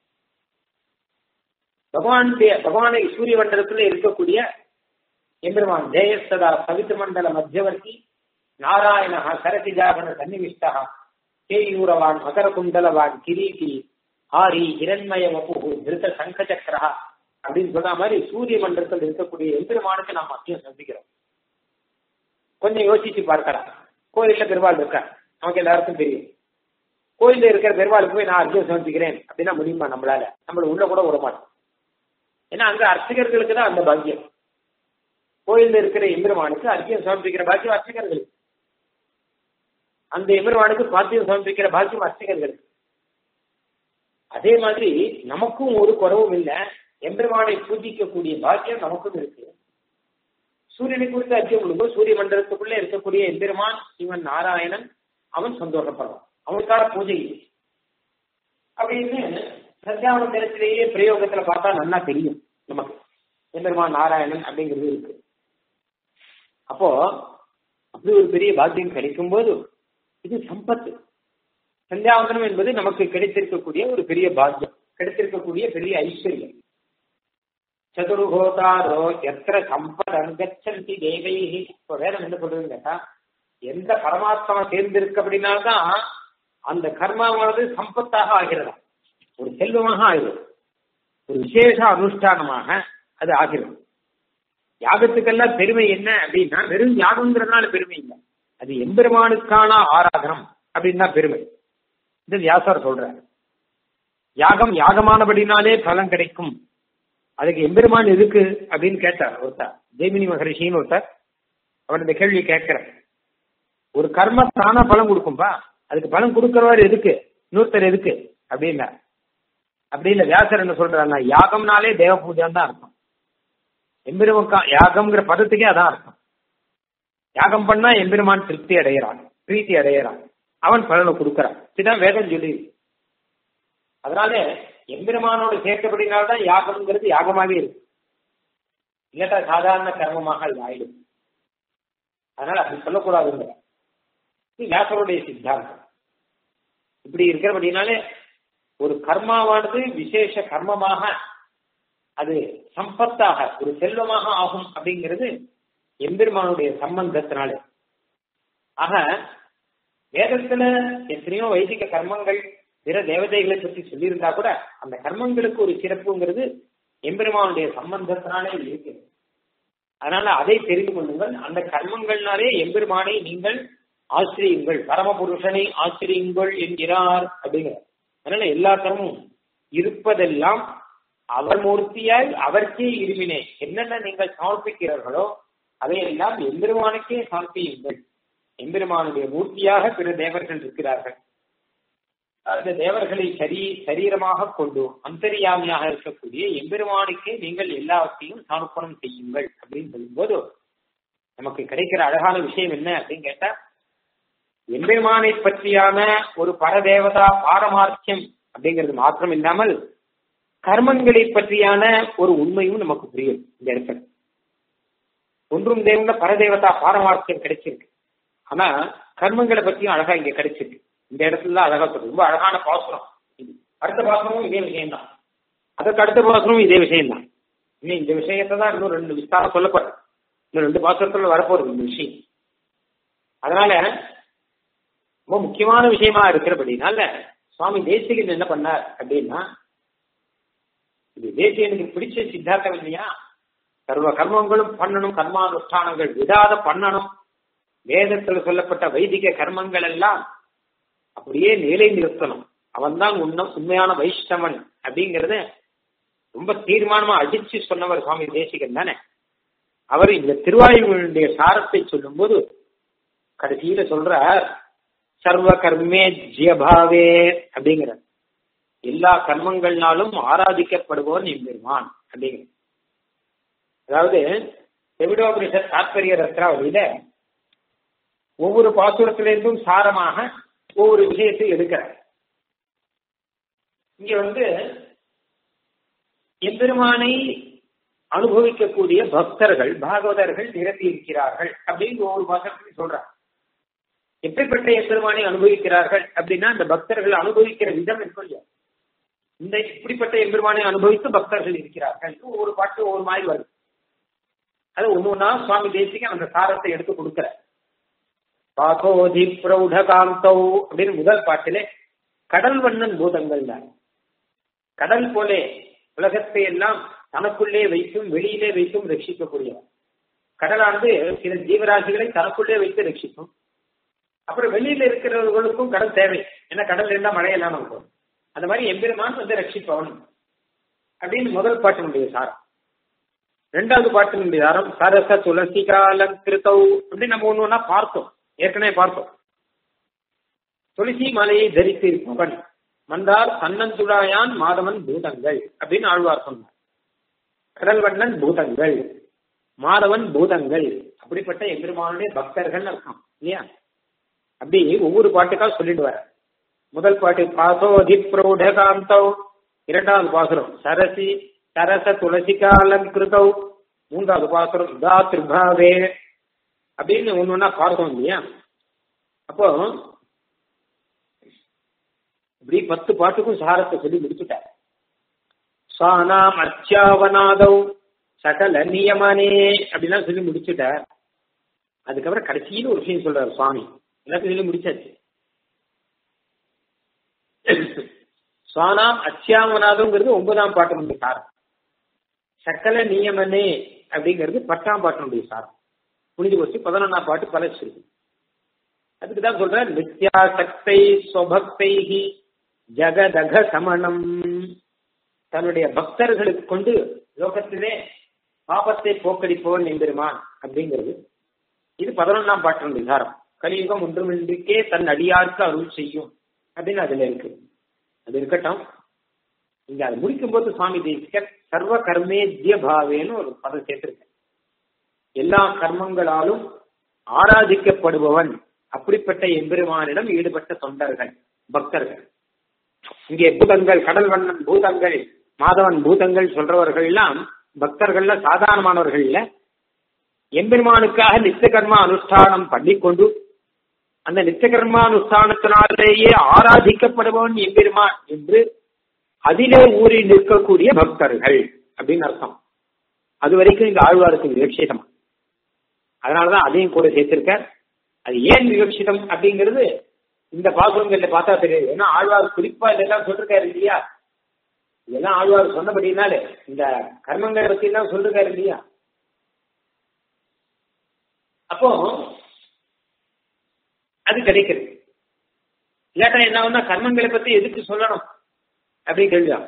பகவான் பகவானை சூரிய மண்டலத்துல இருக்கக்கூடிய எம்பெருமான் ஜெயஸ்ததா சவித்து மண்டல மத்தியவர்த்தி நாராயண சரசிஜாபன சன்னிவிஷ்டா கேயூரவான் மகர குண்டலவான் கிரீட்டி ஆரி இரண்மய வபு திருத்த சங்க சக்கரா அப்படின்னு சொன்ன மாதிரி சூரிய மண்டலத்தில் இருக்கக்கூடிய எம்பெருமானுக்கு நாம் மத்தியம் சந்திக்கிறோம் கொஞ்சம் யோசிச்சு பார்க்கலாம் கோயில்ல பெருவாள் இருக்கா நமக்கு எல்லாருக்கும் தெரியும் கோயில்ல இருக்கிற பெருவாளுக்கு போய் நான் அர்ஜுன் சமர்ப்பிக்கிறேன் அப்படின்னா முடியுமா நம்மளால நம்மள உள்ள கூட விட மாட்டோம் ஏன்னா அங்க அர்ச்சகர்களுக்கு தான் அந்த பாக்கியம் கோயில்ல இருக்கிற எம்பெருமானுக்கு அர்ஜுன் சமர்ப்பிக்கிற பாக்கியம் அர்ச்சகர்களுக்கு அந்த எம்பெருமானுக்கு பாத்தியம் சமர்ப்பிக்கிற பாக்கியம் அர்ச்சகர்களுக்கு அதே மாதிரி நமக்கும் ஒரு குறவும் இல்லை எம்பெருமானை பூஜிக்கக்கூடிய பாக்கியம் நமக்கும் இருக்கு சூரியனை குறித்து அர்ச்சம் கொடுக்கும் சூரிய மண்டலத்துக்குள்ள இருக்கக்கூடிய எம்பெருமான் இவன் நாராயணன் அவன் சந்தோஷப்படுவான் அவனுக்கான பூஜை அப்படின்னு சத்தியாவன தினத்திலேயே பிரயோகத்துல பார்த்தா நல்லா தெரியும் நமக்கு எம்பெருமான் நாராயணன் அப்படிங்கிறது இருக்கு அப்போ அப்படி ஒரு பெரிய பாக்கியம் கிடைக்கும் போது இது சம்பத்து சந்தியாவந்தனம் என்பது நமக்கு கிடைத்திருக்கக்கூடிய ஒரு பெரிய பாக்கியம் கிடைத்திருக்கக்கூடிய பெரிய ஐஸ்வர்யம் சதுர்ஹோதாரோ எத்திர சம்பதம் கச்சந்தி தேவைஹி இப்போ வேதம் என்ன சொல்றதுன்னு கேட்டா எந்த பரமாத்மா சேர்ந்திருக்கு அப்படின்னாதான் அந்த கர்மாவானது சம்பத்தாக ஆகிறதா ஒரு செல்வமாக ஆகிறது ஒரு விசேஷ அனுஷ்டானமாக அது ஆகிறது யாகத்துக்கெல்லாம் பெருமை என்ன அப்படின்னா வெறும் யாகங்கிறதுனால பெருமை இல்லை அது எம்பெருமானுக்கான ஆராதனம் அப்படின்னு தான் பெருமை இது வியாசர் சொல்றார் யாகம் யாகமானபடினாலே பலன் கிடைக்கும் அதுக்கு எம்பெருமான் எதுக்கு அப்படின்னு கேட்டார் ஒருத்தர் ஜெய்மினி மகரிஷின்னு ஒருத்தர் அவர் இந்த கேள்வி கேட்கிறார் ஒரு கர்ம தானா பலன் கொடுக்கும்பா அதுக்கு பலன் கொடுக்கிறவர் எதுக்கு இன்னொருத்தர் எதுக்கு அப்படின்னா அப்படி இல்ல வியாசர் என்ன சொல்றாருன்னா யாகம்னாலே தேவ பூஜை தான் அர்த்தம் எம்பெருமக்கா யாகம்ங்கிற பதத்துக்கே அதான் அர்த்தம் யாகம் பண்ணா எம்பெருமான் திருப்தி அடைகிறான் பிரீத்தி அடைகிறான் அவன் பலனை கொடுக்கறான் இதுதான் வேதம் சொல்லி அதனால எம்பெருமானோடு சேர்க்கப்படினால்தான் யாகம்ங்கிறது யாகமாவே இருக்கு இல்லாட்டா சாதாரண கர்மமாக அது ஆயிடும் அதனால அப்படி சொல்லக்கூடாதுங்க இது வியாசருடைய சித்தாந்தம் இப்படி இருக்கிறபடினாலே ஒரு கர்மாவானது விசேஷ கர்மமாக அது சம்பத்தாக ஒரு செல்வமாக ஆகும் அப்படிங்கிறது எம்பெருமானுடைய சம்பந்தத்தினால ஆக வேதத்துல எத்தனையோ வைதிக கர்மங்கள் பிற தேவதைகளை பற்றி சொல்லியிருந்தா கூட அந்த கர்மங்களுக்கு ஒரு சிறப்புங்கிறது எம்பெருமானுடைய சம்பந்தத்தினாலே இருக்கிறது அதனால அதை தெரிந்து கொள்ளுங்கள் அந்த கர்மங்கள்னாலே எம்பெருமானை நீங்கள் ஆசிரியுங்கள் பரமபுருஷனை ஆசிரியுங்கள் என்கிறார் அப்படிங்கிற அதனால எல்லா கர்மமும் இருப்பதெல்லாம் அவர் மூர்த்தியாய் அவருக்கே இருவினே என்னென்ன நீங்கள் சமர்ப்பிக்கிறீர்களோ அதையெல்லாம் எம்பெருமானுக்கே சமர்ப்பியுங்கள் எம்பெருமானுடைய மூர்த்தியாக பிற தேவர்கள் இருக்கிறார்கள் அந்த தேவர்களை சரி சரீரமாக கொண்டு அந்தரியாமியாக இருக்கக்கூடிய எம்பெருமானுக்கே நீங்கள் எல்லாவற்றையும் சமர்ப்பணம் செய்யுங்கள் அப்படின்னு சொல்லும்போது நமக்கு கிடைக்கிற அழகான விஷயம் என்ன அப்படின்னு கேட்டா எம்பெருமானை பற்றியான ஒரு பரதேவதா பாரமார்த்தியம் அப்படிங்கிறது மாத்திரம் இல்லாமல் கர்மங்களை பற்றியான ஒரு உண்மையும் நமக்கு புரியும் இந்த இடத்துல ஒன்றும் தேவன பரதேவதா பாரமார்த்தியம் கிடைச்சிருக்கு ஆனா கர்மங்களை பத்தியும் அழகா இங்க கிடைச்சிருக்கு இந்த இடத்துல அழகா சொல்றது ரொம்ப அழகான பாசுரம் இது அடுத்த பாசுரமும் இதே விஷயம்தான் அதற்கு அடுத்த பாசுரமும் இதே விஷயம்தான் இன்னும் இந்த விஷயத்தை தான் இன்னும் ரெண்டு விஸ்தாரம் சொல்லப்படுது இந்த ரெண்டு பாசுரத்துல வரப்போறது இந்த விஷயம் அதனால ரொம்ப முக்கியமான விஷயமா இருக்கிறபடினால சுவாமி தேசிகன் என்ன பண்ணார் அப்படின்னா இது தேசியனுக்கு பிடிச்ச சித்தாந்தம் இல்லையா சர்வ கர்மங்களும் பண்ணணும் கர்மானுஷ்டானங்கள் விடாத பண்ணணும் வேதத்தில் சொல்லப்பட்ட வைதிக கர்மங்கள் எல்லாம் அப்படியே நிலை நிறுத்தணும் அவன் தான் உண்மை உண்மையான வைஷ்ணவன் அப்படிங்கறத ரொம்ப தீர்மானமா அடிச்சு சொன்னவர் சுவாமி தேசிகன் தானே அவர் இந்த திருவாயுடைய சாரத்தை சொல்லும்போது கடைசியில சொல்றார் சர்வ கர்மே ஜியபாவே அப்படிங்கிற எல்லா கர்மங்கள்னாலும் ஆராதிக்கப்படுபவன் எம்பெருமான் அப்படிங்கிற அதாவது செவிடோபனிஷத் தாற்பரிய ரத்ராவளியில ஒவ்வொரு பாசுரத்திலிருந்தும் சாரமாக ஒவ்வொரு விஷயத்தை எடுக்கிறார் இங்க வந்து எம்பெருமானை அனுபவிக்கக்கூடிய பக்தர்கள் பாகவதர்கள் நிரம்பி இருக்கிறார்கள் அப்படின்னு ஒவ்வொரு பாசனத்தையும் சொல்றாங்க எப்படிப்பட்ட எம்பெருமானை அனுபவிக்கிறார்கள் அப்படின்னா அந்த பக்தர்கள் அனுபவிக்கிற விதம் இருக்கும் இல்லையா இந்த இப்படிப்பட்ட எம்பெருமானை அனுபவித்து பக்தர்கள் இருக்கிறார்கள் ஒவ்வொரு பாட்டு ஒவ்வொரு மாதிரி வருது அது ஒண்ணு ஒன்னா சுவாமி தேசிக அந்த சாரத்தை எடுத்து கொடுக்கிற பாகோதி பிரௌட காந்தௌ அப்படின்னு முதல் பாட்டிலே கடல் வண்ணன் பூதங்கள் தான் கடல் போலே உலகத்தை எல்லாம் தனக்குள்ளே வைத்தும் வெளியிலே வைத்தும் ரட்சிக்கக்கூடியவர் கடலானது சில ஜீவராசிகளை தனக்குள்ளே வைத்து ரட்சிக்கும் அப்புறம் வெளியில இருக்கிறவர்களுக்கும் கடல் தேவை ஏன்னா கடல் இருந்தா மழையெல்லாம் இருக்கும் அந்த மாதிரி எம்பெருமான் வந்து ரட்சிப்பவன் அப்படின்னு முதல் பாட்டினுடைய சாரம் ரெண்டாவது பாட்டினுடைய சாரம் சரச துளசி காலங்கிருத்தௌ அப்படின்னு நம்ம ஒண்ணு ஒன்னா பார்த்தோம் ஏற்கனவே பார்த்தோம் துளசி மலையை தரித்து இருப்பவன் மந்தார் தன்னந்துடாயான் மாதவன் பூதங்கள் அப்படின்னு ஆழ்வார் சொன்னார் கடல் வண்ணன் பூதங்கள் மாதவன் பூதங்கள் அப்படிப்பட்ட எம்பெருமானுடைய பக்தர்கள் அர்த்தம் இல்லையா அப்படி ஒவ்வொரு பாட்டுக்கா சொல்லிட்டு வர முதல் பாட்டு பாசோதி பிரௌட காந்தௌ இரண்டாவது பாசுரம் சரசி சரச துளசிகா அலங்கிருதௌ மூன்றாவது பாசுரம் தா திருபாவே அப்படின்னு ஒண்ணு ஒன்னா பார்த்தோம் இல்லையா அப்போ இப்படி பத்து பாட்டுக்கும் சாரத்தை சொல்லி முடிச்சுட்டார் சானாம் அர்ச்சாவனாதவ் சகல நியமனே அப்படிலாம் சொல்லி முடிச்சுட்டார் அதுக்கப்புறம் கடைசியில் ஒரு விஷயம் சொல்றாரு சுவாமி எல்லாத்தையும் சொல்லி முடிச்சாச்சு சுவானாம் அச்சியாமநாதங்கிறது ஒன்பதாம் பாட்டினுடைய சாரம் சக்கல நியமனே அப்படிங்கிறது பத்தாம் பாட்டினுடைய சாரம் முடிஞ்சு போச்சு பதினொன்னாம் பாட்டு பலச்சு இருக்கு அதுக்கு தான் சொல்ற நித்யா சக்தை ஸ்வபக்தைஹி ஜகதக சமணம் தன்னுடைய பக்தர்களுக்கு கொண்டு லோகத்திலே பாபத்தை போக்கடிப்பவன் எம்பெருமான் அப்படிங்கிறது இது பதினொன்னாம் பாட்டினுடைய சாரம் கலியுகம் ஒன்றுமின்றிக்கே தன் அடியாருக்கு அருள் செய்யும் அப்படின்னு அதுல இருக்கு அது இருக்கட்டும் இங்க அதை முடிக்கும் போது சுவாமி தேசிகர் சர்வ கர்மேத்ய பாவேன்னு ஒரு பதம் சேர்த்திருக்க எல்லா கர்மங்களாலும் ஆராதிக்கப்படுபவன் அப்படிப்பட்ட எம்பெருமானிடம் ஈடுபட்ட தொண்டர்கள் பக்தர்கள் இங்கே பூதங்கள் கடல் வண்ணன் பூதங்கள் மாதவன் பூதங்கள் சொல்றவர்கள் எல்லாம் பக்தர்கள்ல சாதாரணமானவர்கள் இல்ல எம்பெருமானுக்காக நித்திய கர்மா அனுஷ்டானம் பண்ணிக்கொண்டு அந்த நித்திய கர்மானுஷ்டானத்தினாலேயே ஆராதிக்கப்படுபவன் எம்பெருமான் என்று அதிலே ஊறி நிற்கக்கூடிய பக்தர்கள் அப்படின்னு அர்த்தம் அது வரைக்கும் இந்த ஆழ்வாருக்கு விவக்ஷிதம் அதனாலதான் அதையும் கூட சேர்த்திருக்கார் அது ஏன் விவக்ஷிதம் அப்படிங்கிறது இந்த பாசுரங்கள்ல பார்த்தா தெரியுது ஏன்னா ஆழ்வார் குறிப்பா இதெல்லாம் சொல்லிருக்காரு இல்லையா இதெல்லாம் ஆழ்வார் சொன்னபடினாலே இந்த கர்மங்களை பத்தி எல்லாம் சொல்லிருக்காரு இல்லையா அப்போ அது கிடைக்கிறது இல்லாட்டா என்ன ஒண்ணா கர்மங்களை பத்தி எதுக்கு சொல்லணும் அப்படின்னு கேள்வியா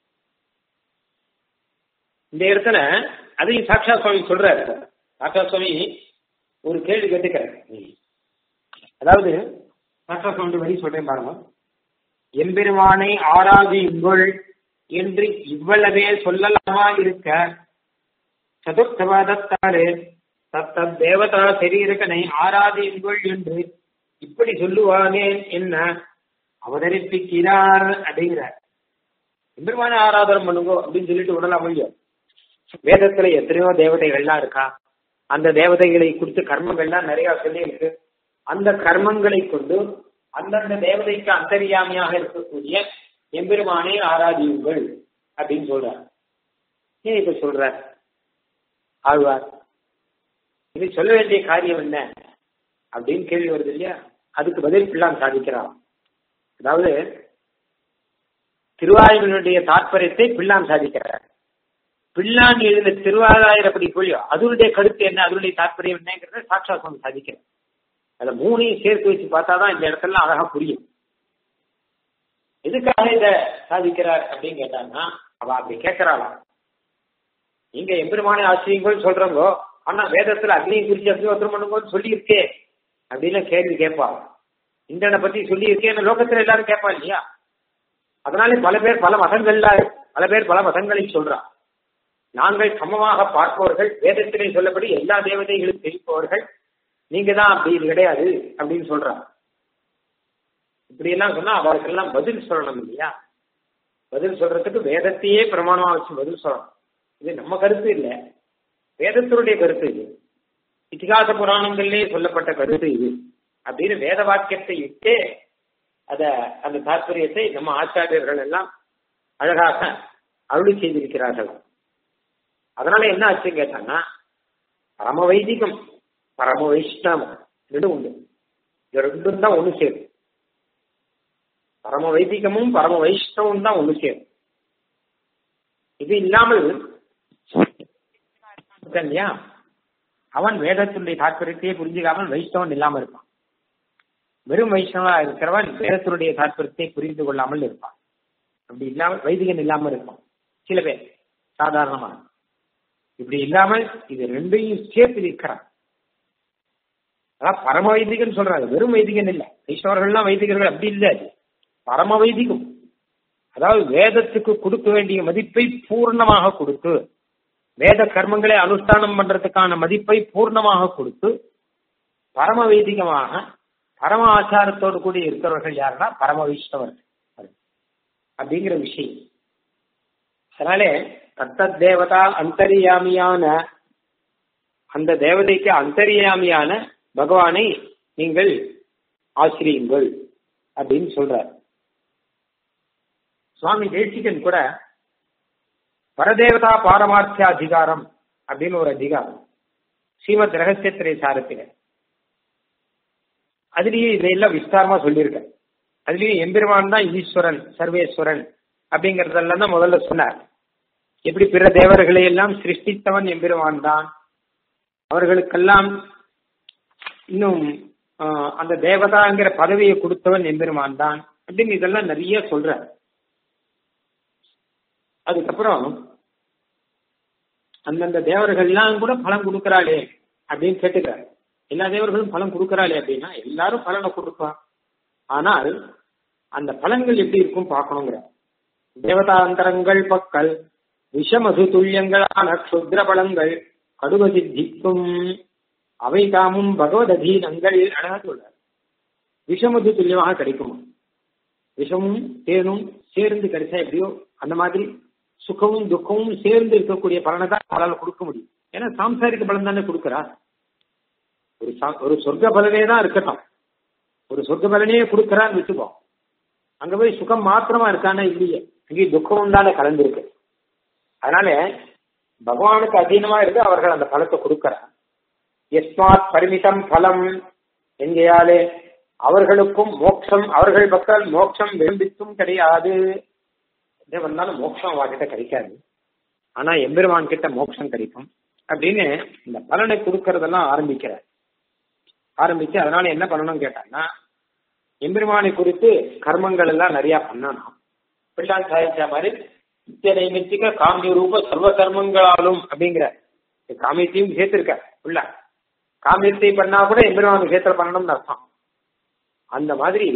இந்த இடத்துல அதையும் சாட்சா சுவாமி சொல்றாரு சாட்சா சுவாமி ஒரு கேள்வி கேட்டுக்கிறார் அதாவது சாட்சா சுவாமி வரி சொல்றேன் பாருங்க எம்பெருமானை ஆராதியுங்கள் என்று இவ்வளவே சொல்லலாமா இருக்க சதுர்த்தவாதத்தாலே தத்த தேவதா சரீரகனை ஆராதியுங்கள் என்று இப்படி சொல்லுவானேன் என்ன அவதரிப்பிக்கிறார் அப்படிங்கிறார் எம்பெருமான ஆராதனம் பண்ணுங்க அப்படின்னு சொல்லிட்டு விடலாம் முடியும் வேதத்துல எத்தனையோ தேவதைகள்லாம் இருக்கா அந்த தேவதைகளை குறித்து கர்மங்கள்லாம் நிறைய சொல்லி இருக்கு அந்த கர்மங்களை கொண்டு அந்தந்த தேவதைக்கு அந்தரியாமையாக இருக்கக்கூடிய எம்பெருமானே ஆராதியுங்கள் அப்படின்னு சொல்றார் ஏன் இப்ப சொல்றார் ஆழ்வார் இனி சொல்ல வேண்டிய காரியம் என்ன அப்படின்னு கேள்வி வருது இல்லையா அதுக்கு பதில் பிள்ளான் சாதிக்கிறான் அதாவது திருவாயுடைய தாற்பயத்தை பிள்ளான் சாதிக்கிறார் பிள்ளான் எழுதின திருவாராயிரப்படி கொள்ளியோ அதனுடைய கருத்து என்ன அதனுடைய தாற்பயம் என்னங்கிறத சாட்சா சுவாமி சாதிக்கிறார் அதை மூணையும் சேர்த்து வச்சு பார்த்தாதான் இந்த இடத்துல அழகா புரியும் எதுக்காக இத சாதிக்கிறார் அப்படின்னு கேட்டாங்கன்னா அவ அப்படி கேட்கிறாளா நீங்க எம்பெருமான ஆசிரியங்கள் சொல்றவங்க ஆனா வேதத்துல அக்னியை குறிச்சு அக்னிஹோத்திரம் பண்ணும்போது சொல்லி இருக்கே அப்படின்னு கேள்வி கேட்பா இந்திரனை பத்தி சொல்லி இருக்கேன்னு லோகத்துல எல்லாரும் கேட்பா இல்லையா அதனால பல பேர் பல மதங்கள்ல பல பேர் பல மதங்களை சொல்றா நாங்கள் சமமாக பார்ப்பவர்கள் வேதத்திலே சொல்லப்படி எல்லா தேவதைகளும் தெரிப்பவர்கள் நீங்க தான் அப்படி இது கிடையாது அப்படின்னு சொல்றாங்க இப்படி எல்லாம் சொன்னா அவருக்கெல்லாம் பதில் சொல்லணும் இல்லையா பதில் சொல்றதுக்கு வேதத்தையே பிரமாணமா வச்சு பதில் சொல்லணும் இது நம்ம கருத்து இல்லை வேதத்தினுடைய கருத்து இது இதிகாச புராணங்களிலே சொல்லப்பட்ட கருத்து இது அப்படின்னு வேத வாக்கியத்தை இட்டே அத அந்த தாற்பயத்தை நம்ம ஆச்சாரியர்கள் எல்லாம் அழகாக அருளி செய்திருக்கிறார்கள் அதனால என்ன ஆச்சு கேட்டாங்கன்னா பரம வைதிகம் பரம வைஷ்ணவம் ரெண்டும் உண்டு இது ரெண்டும் தான் ஒண்ணு சேரும் பரம வைதிகமும் பரம வைஷ்ணவம் தான் ஒண்ணு சேரும் இது இல்லாமல் இல்லையா அவன் வேதத்துடைய தாற்பயத்தையே புரிஞ்சுக்காமல் வைஷ்ணவன் இல்லாம இருப்பான் வெறும் வைஷ்ணவா இருக்கிறவன் வேதத்தினுடைய தாற்பயத்தை புரிந்து கொள்ளாமல் இருப்பான் அப்படி இல்லாமல் வைதிகன் இல்லாமல் இருப்பான் சில பேர் சாதாரணமா இப்படி இல்லாமல் இது ரெண்டையும் சேர்த்து நிற்கிறான் அதான் பரம வைதிகன் சொல்றாங்க வெறும் வைதிகன் இல்ல வைஷ்ணவர்கள்லாம் வைதிகர்கள் அப்படி இல்லை பரம வைதிகம் அதாவது வேதத்துக்கு கொடுக்க வேண்டிய மதிப்பை பூர்ணமாக கொடுத்து வேத கர்மங்களை அனுஷ்டானம் பண்றதுக்கான மதிப்பை பூர்ணமாக கொடுத்து பரம வைதிகமாக பரம ஆச்சாரத்தோடு கூடி இருக்கிறவர்கள் யாருன்னா பரம வைஷ்ணவர்கள் அப்படிங்கிற விஷயம் அதனாலே தத்தத் தேவதா அந்தரியாமியான அந்த தேவதைக்கு அந்தரியாமியான பகவானை நீங்கள் ஆசிரியுங்கள் அப்படின்னு சொல்றார் சுவாமி தேசிகன் கூட பரதேவதா பாரமார்த்திய அதிகாரம் அப்படின்னு ஒரு அதிகாரம் ஸ்ரீமத் ரகசியத்திரை சாரத்தில அதுலயே இதையெல்லாம் விஸ்தாரமா சொல்லியிருக்க அதுலயும் எம்பெருமான் தான் ஈஸ்வரன் சர்வேஸ்வரன் அப்படிங்கறதெல்லாம் தான் முதல்ல சொன்னார் எப்படி பிற தேவர்களை எல்லாம் சிருஷ்டித்தவன் எம்பெருமான் தான் அவர்களுக்கெல்லாம் இன்னும் அந்த தேவதாங்கிற பதவியை கொடுத்தவன் எம்பெருமான் தான் அப்படின்னு இதெல்லாம் நிறைய சொல்ற அதுக்கப்புறம் அந்தந்த தேவர்கள்லாம் கூட பலன் கொடுக்கறாளே அப்படின்னு கேட்டுக்கிறார் எல்லா தேவர்களும் பலன் கொடுக்கறாளே அப்படின்னா எல்லாரும் பலனை கொடுப்பா ஆனால் அந்த பலன்கள் எப்படி இருக்கும் பார்க்கணுங்கிற தேவதாந்தரங்கள் பக்கல் விஷமது துல்லியங்களான க்ஷுத்ர பலங்கள் கடுக சித்திக்கும் அவை தாமும் பகவத் அதீனங்கள் அழகா சொல்றார் விஷமது துல்லியமாக கிடைக்குமா விஷமும் தேனும் சேர்ந்து கிடைச்சா எப்படியோ அந்த மாதிரி சுகமும் துக்கமும் சேர்ந்து இருக்கக்கூடிய பலனை தான் அவளால் கொடுக்க முடியும் ஏன்னா சாம்சாரிக பலன் தானே கொடுக்குறா ஒரு ஒரு சொர்க்க பலனே தான் இருக்கட்டும் ஒரு சொர்க்க பலனே கொடுக்கறான்னு வச்சுப்போம் அங்க போய் சுகம் மாத்திரமா இருக்கானா இல்லையே அங்கேயும் துக்கமும் தானே கலந்துருக்கு அதனால பகவானுக்கு அதீனமா இருந்து அவர்கள் அந்த பலத்தை கொடுக்கிறார் எஸ்மாத் பரிமிதம் பலம் எங்கேயாலே அவர்களுக்கும் மோட்சம் அவர்கள் பக்கம் மோட்சம் விரும்பித்தும் கிடையாது எதை வந்தாலும் மோட்சம் அவகிட்ட கிடைக்காது ஆனா எம்பெருமான் கிட்ட மோட்சம் கிடைக்கும் அப்படின்னு இந்த பலனை கொடுக்கறதெல்லாம் ஆரம்பிக்கிறார் ஆரம்பிச்சு அதனால என்ன பண்ணணும்னு கேட்டாங்கன்னா எம்பெருமானை குறித்து கர்மங்கள் எல்லாம் நிறைய பண்ணணும் பிள்ளான் சாதிச்ச மாதிரி நித்திய நைமித்திக காமிய ரூப சர்வ கர்மங்களாலும் அப்படிங்கிற காமியத்தையும் சேர்த்திருக்க உள்ள காமியத்தை பண்ணா கூட எம்பெருமான் விஷயத்துல பண்ணணும்னு அர்த்தம் அந்த மாதிரி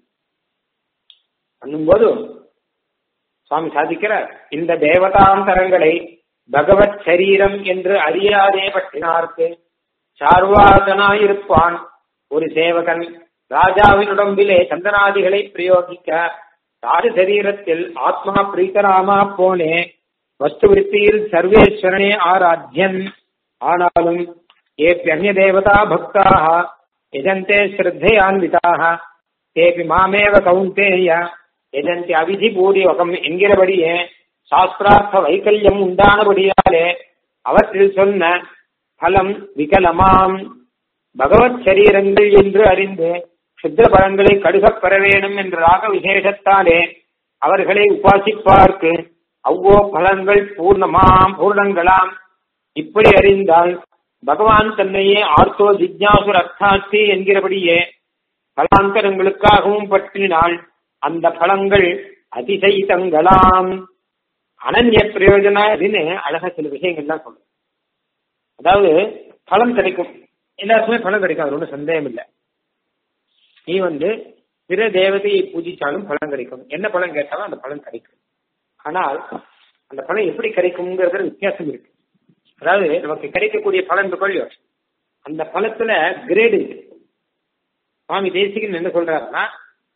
பண்ணும்போது சுவாமி சாதிக்கிறார் இந்த தேவதாந்தரங்களை பகவத் சரீரம் என்று அறியாதே பட்டினார்க்கு சார்வாதனாயிருப்பான் ஒரு சேவகன் ராஜாவின் உடம்பிலே சந்தனாதிகளை பிரயோகிக்க ராஜ சரீரத்தில் ஆத்மா பிரீத்தராமா போனே வஸ்து விற்பியில் சர்வேஸ்வரனே ஆராத்தியன் ஆனாலும் ஏப்பியன்ய தேவதா பக்தாக எஜந்தே ஸ்ரத்தையான்விதாக தேபி மாமேவ கவுந்தேய எஜந்தி அவிதி பூர்வகம் என்கிறபடியே சாஸ்திரார்த்த வைக்கல்யம் உண்டானபடியாலே அவற்றில் சொன்ன பலம் விகலமாம் பகவத் சரீரங்கள் என்று அறிந்து சுத்த பலன்களை கடுகப் பெற வேணும் என்றதாக விசேஷத்தாலே அவர்களை உபாசிப்பார்க்கு அவ்வோ பலன்கள் பூர்ணமாம் பூர்ணங்களாம் இப்படி அறிந்தால் பகவான் தன்னையே ஆர்த்தோ ஜிக்யாசுர் அர்த்தாஸ்தி என்கிறபடியே பலாந்தரங்களுக்காகவும் பற்றினால் அந்த பலங்கள் அதிசயித்தங்களாம் அனன்ய பிரயோஜன அப்படின்னு அழகா சில விஷயங்கள்லாம் சொல்றேன் அதாவது பலம் கிடைக்கும் எல்லாருக்குமே பலம் கிடைக்கும் அது ஒன்றும் சந்தேகம் இல்லை நீ வந்து பிற தேவதையை பூஜிச்சாலும் பலன் கிடைக்கும் என்ன பலன் கேட்டாலும் அந்த பலன் கிடைக்கும் ஆனால் அந்த பலன் எப்படி கிடைக்கும்ங்கிறதுல வித்தியாசம் இருக்கு அதாவது நமக்கு கிடைக்கக்கூடிய பலன் கொள்ளியோ அந்த பலத்துல கிரேடு இருக்கு சுவாமி தேசிகன் என்ன சொல்றாருன்னா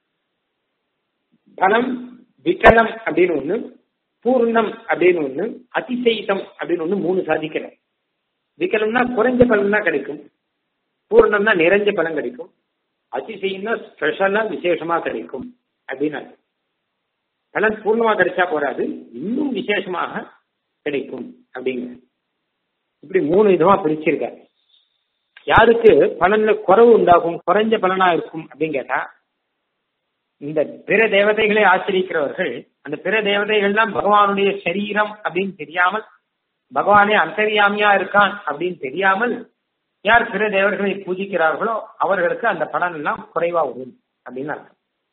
பலம் விகலம் அப்படின்னு ஒண்ணு பூர்ணம் அப்படின்னு ஒண்ணு அதிசயிதம் அப்படின்னு ஒண்ணு மூணு சாதிக்கிறேன் விகலம்னா குறைஞ்ச பலன் தான் கிடைக்கும் பூர்ணம்னா நிறைஞ்ச பலன் கிடைக்கும் அதிசயம்னா ஸ்பெஷலா விசேஷமா கிடைக்கும் அப்படின்னு பலன் பூர்ணமா கிடைச்சா போறாது இன்னும் விசேஷமாக கிடைக்கும் அப்படிங்கிற இப்படி மூணு விதமா பிரிச்சிருக்க யாருக்கு பலன்ல குறவு உண்டாகும் குறைஞ்ச பலனா இருக்கும் அப்படின்னு கேட்டா இந்த பிற தேவதைகளை ஆசிரிக்கிறவர்கள் அந்த பிற தேவதைகள்லாம் பகவானுடைய சரீரம் அப்படின்னு தெரியாமல் பகவானே அந்தரியாமியா இருக்கான் அப்படின்னு தெரியாமல் யார் பிற தேவர்களை பூஜிக்கிறார்களோ அவர்களுக்கு அந்த பலன் எல்லாம் குறைவா வரும் அப்படின்னு அர்த்தம்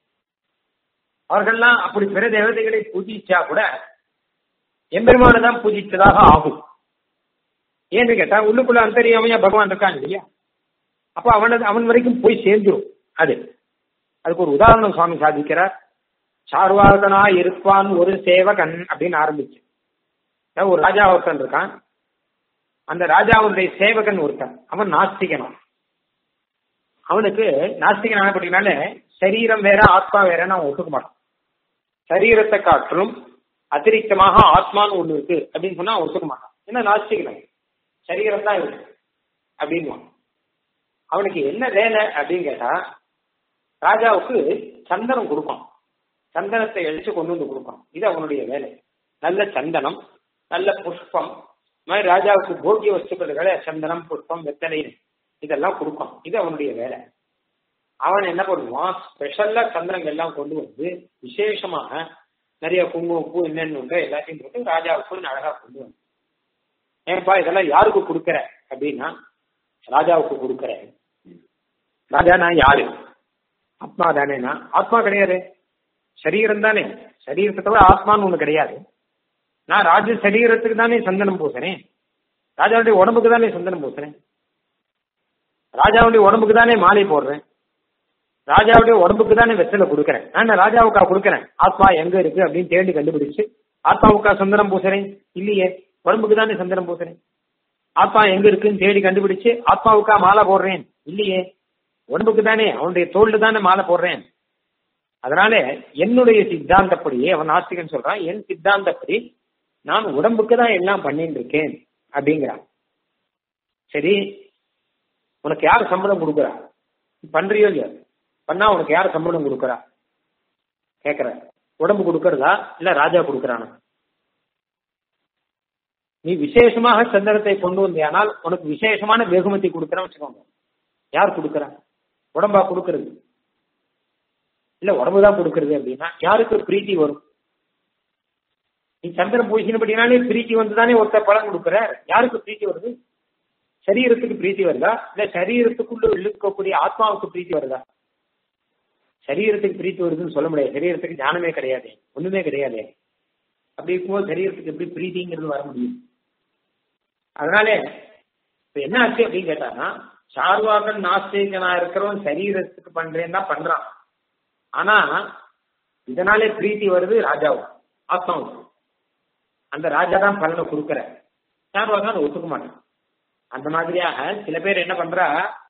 அவர்கள்லாம் அப்படி பிற தேவதைகளை பூஜிச்சா கூட எம்பெருமானை தான் பூஜித்ததாக ஆகும் ஏன்னு கேட்டா உள்ளுக்குள்ள அந்தரியாமையா பகவான் இருக்கான் இல்லையா அப்போ அவனது அவன் வரைக்கும் போய் சேர்ந்துரும் அது அதுக்கு ஒரு உதாரணம் சுவாமி சாதிக்கிறார் சார்வாகனா இருப்பான் ஒரு சேவகன் அப்படின்னு ஆரம்பிச்சு ஒரு ராஜா ஒருத்தன் இருக்கான் அந்த ராஜாவுடைய சேவகன் ஒருத்தன் அவன் நாஸ்திகனான் அவனுக்கு நாஸ்திகன் ஆனப்படினால சரீரம் வேற ஆத்மா வேறன்னு அவன் ஒத்துக்க மாட்டான் சரீரத்தை காட்டிலும் அதிரிக்தமாக ஆத்மான்னு ஒண்ணு இருக்கு அப்படின்னு சொன்னா அவன் ஒத்துக்க மாட்டான் ஏன்னா நாஸ்திகன் சரீரம் தான் இருக்கு அப்படின்னு அவனுக்கு என்ன வேலை அப்படின்னு கேட்டா ராஜாவுக்கு சந்தனம் கொடுப்பான் சந்தனத்தை அழிச்சு கொண்டு வந்து கொடுப்பான் இது அவனுடைய வேலை நல்ல சந்தனம் நல்ல புஷ்பம் மாதிரி ராஜாவுக்கு போக்கிய வஸ்துக்களை சந்தனம் புஷ்பம் வெத்தலை இதெல்லாம் கொடுப்பான் இது அவனுடைய வேலை அவன் என்ன பண்ணுவான் ஸ்பெஷல்லா சந்தனங்கள் எல்லாம் கொண்டு வந்து விசேஷமாக நிறைய குங்குமம் பூ என்னென்னு உண்டோ எல்லாத்தையும் போட்டு ராஜாவுக்கு அழகா கொண்டு வந்து ஏன்பா இதெல்லாம் யாருக்கு கொடுக்கற அப்படின்னா ராஜாவுக்கு கொடுக்கறேன் ராஜா நான் யாரு ஆத்மா தானேனா ஆத்மா கிடையாது சரீரம் தானே சரீரத்தை தவிர ஆத்மான்னு ஒண்ணு கிடையாது நான் ராஜ சரீரத்துக்கு தானே சந்தனம் பூசுறேன் ராஜாவுடைய உடம்புக்கு தானே சந்தனம் பூசுறேன் ராஜாவுடைய உடம்புக்கு தானே மாலை போடுறேன் ராஜாவுடைய உடம்புக்கு தானே வெத்தலை கொடுக்குறேன் நான் ராஜாவுக்கா கொடுக்குறேன் ஆத்மா எங்க இருக்கு அப்படின்னு தேடி கண்டுபிடிச்சு ஆத்மாவுக்கா சந்தனம் பூசுறேன் இல்லையே உடம்புக்கு தானே சந்தனம் பூசுறேன் ஆத்மா எங்க இருக்குன்னு தேடி கண்டுபிடிச்சு ஆத்மாவுக்கா மாலை போடுறேன் இல்லையே உடம்புக்கு தானே அவனுடைய தோல்ல தானே மாலை போடுறேன் அதனால என்னுடைய சித்தாந்தப்படியே அவன் ஆஸ்திகன் சொல்றான் என் சித்தாந்தப்படி நான் உடம்புக்கு தான் எல்லாம் பண்ணிட்டு இருக்கேன் அப்படிங்கிறான் சரி உனக்கு யார் சம்பளம் கொடுக்குறா பண்றியோ இல்லையா பண்ணா உனக்கு யார் சம்பளம் கொடுக்குறா கேக்குற உடம்பு கொடுக்கறதா இல்ல ராஜா கொடுக்கறானா நீ விசேஷமாக சந்தனத்தை கொண்டு வந்தியானால் உனக்கு விசேஷமான வெகுமதி கொடுக்கறேன் வச்சுக்கோங்க யார் கொடுக்கறா உடம்பா கொடுக்கறது இல்ல உடம்பு தான் கொடுக்கறது அப்படின்னா யாருக்கு பிரீத்தி வரும் நீ சந்திரன் பூசினபடினாலே பிரீத்தி வந்து தானே ஒருத்தர் பலன் கொடுக்குற யாருக்கு பிரீத்தி வருது சரீரத்துக்கு பிரீத்தி வருதா இல்ல சரீரத்துக்குள்ள இழுக்கக்கூடிய ஆத்மாவுக்கு பிரீத்தி வருதா சரீரத்துக்கு பிரீத்தி வருதுன்னு சொல்ல முடியாது சரீரத்துக்கு ஞானமே கிடையாது ஒண்ணுமே கிடையாது அப்படி இருக்கும்போது சரீரத்துக்கு எப்படி பிரீத்திங்கிறது வர முடியும் அதனால இப்ப என்ன ஆச்சு அப்படின்னு கேட்டாங்கன்னா சார்வாகன் நாஸ்திகனா இருக்கிறவன் சரீரத்துக்கு பண்றேன்னு தான் பண்றான் ஆனா இதனாலே பிரீத்தி வருது ராஜாவும் ஆத்மாவுக்கு அந்த ராஜா தான் பலனை கொடுக்கற சார்வாகன் ஒத்துக்க மாட்டான் அந்த மாதிரியாக சில பேர் என்ன பண்றா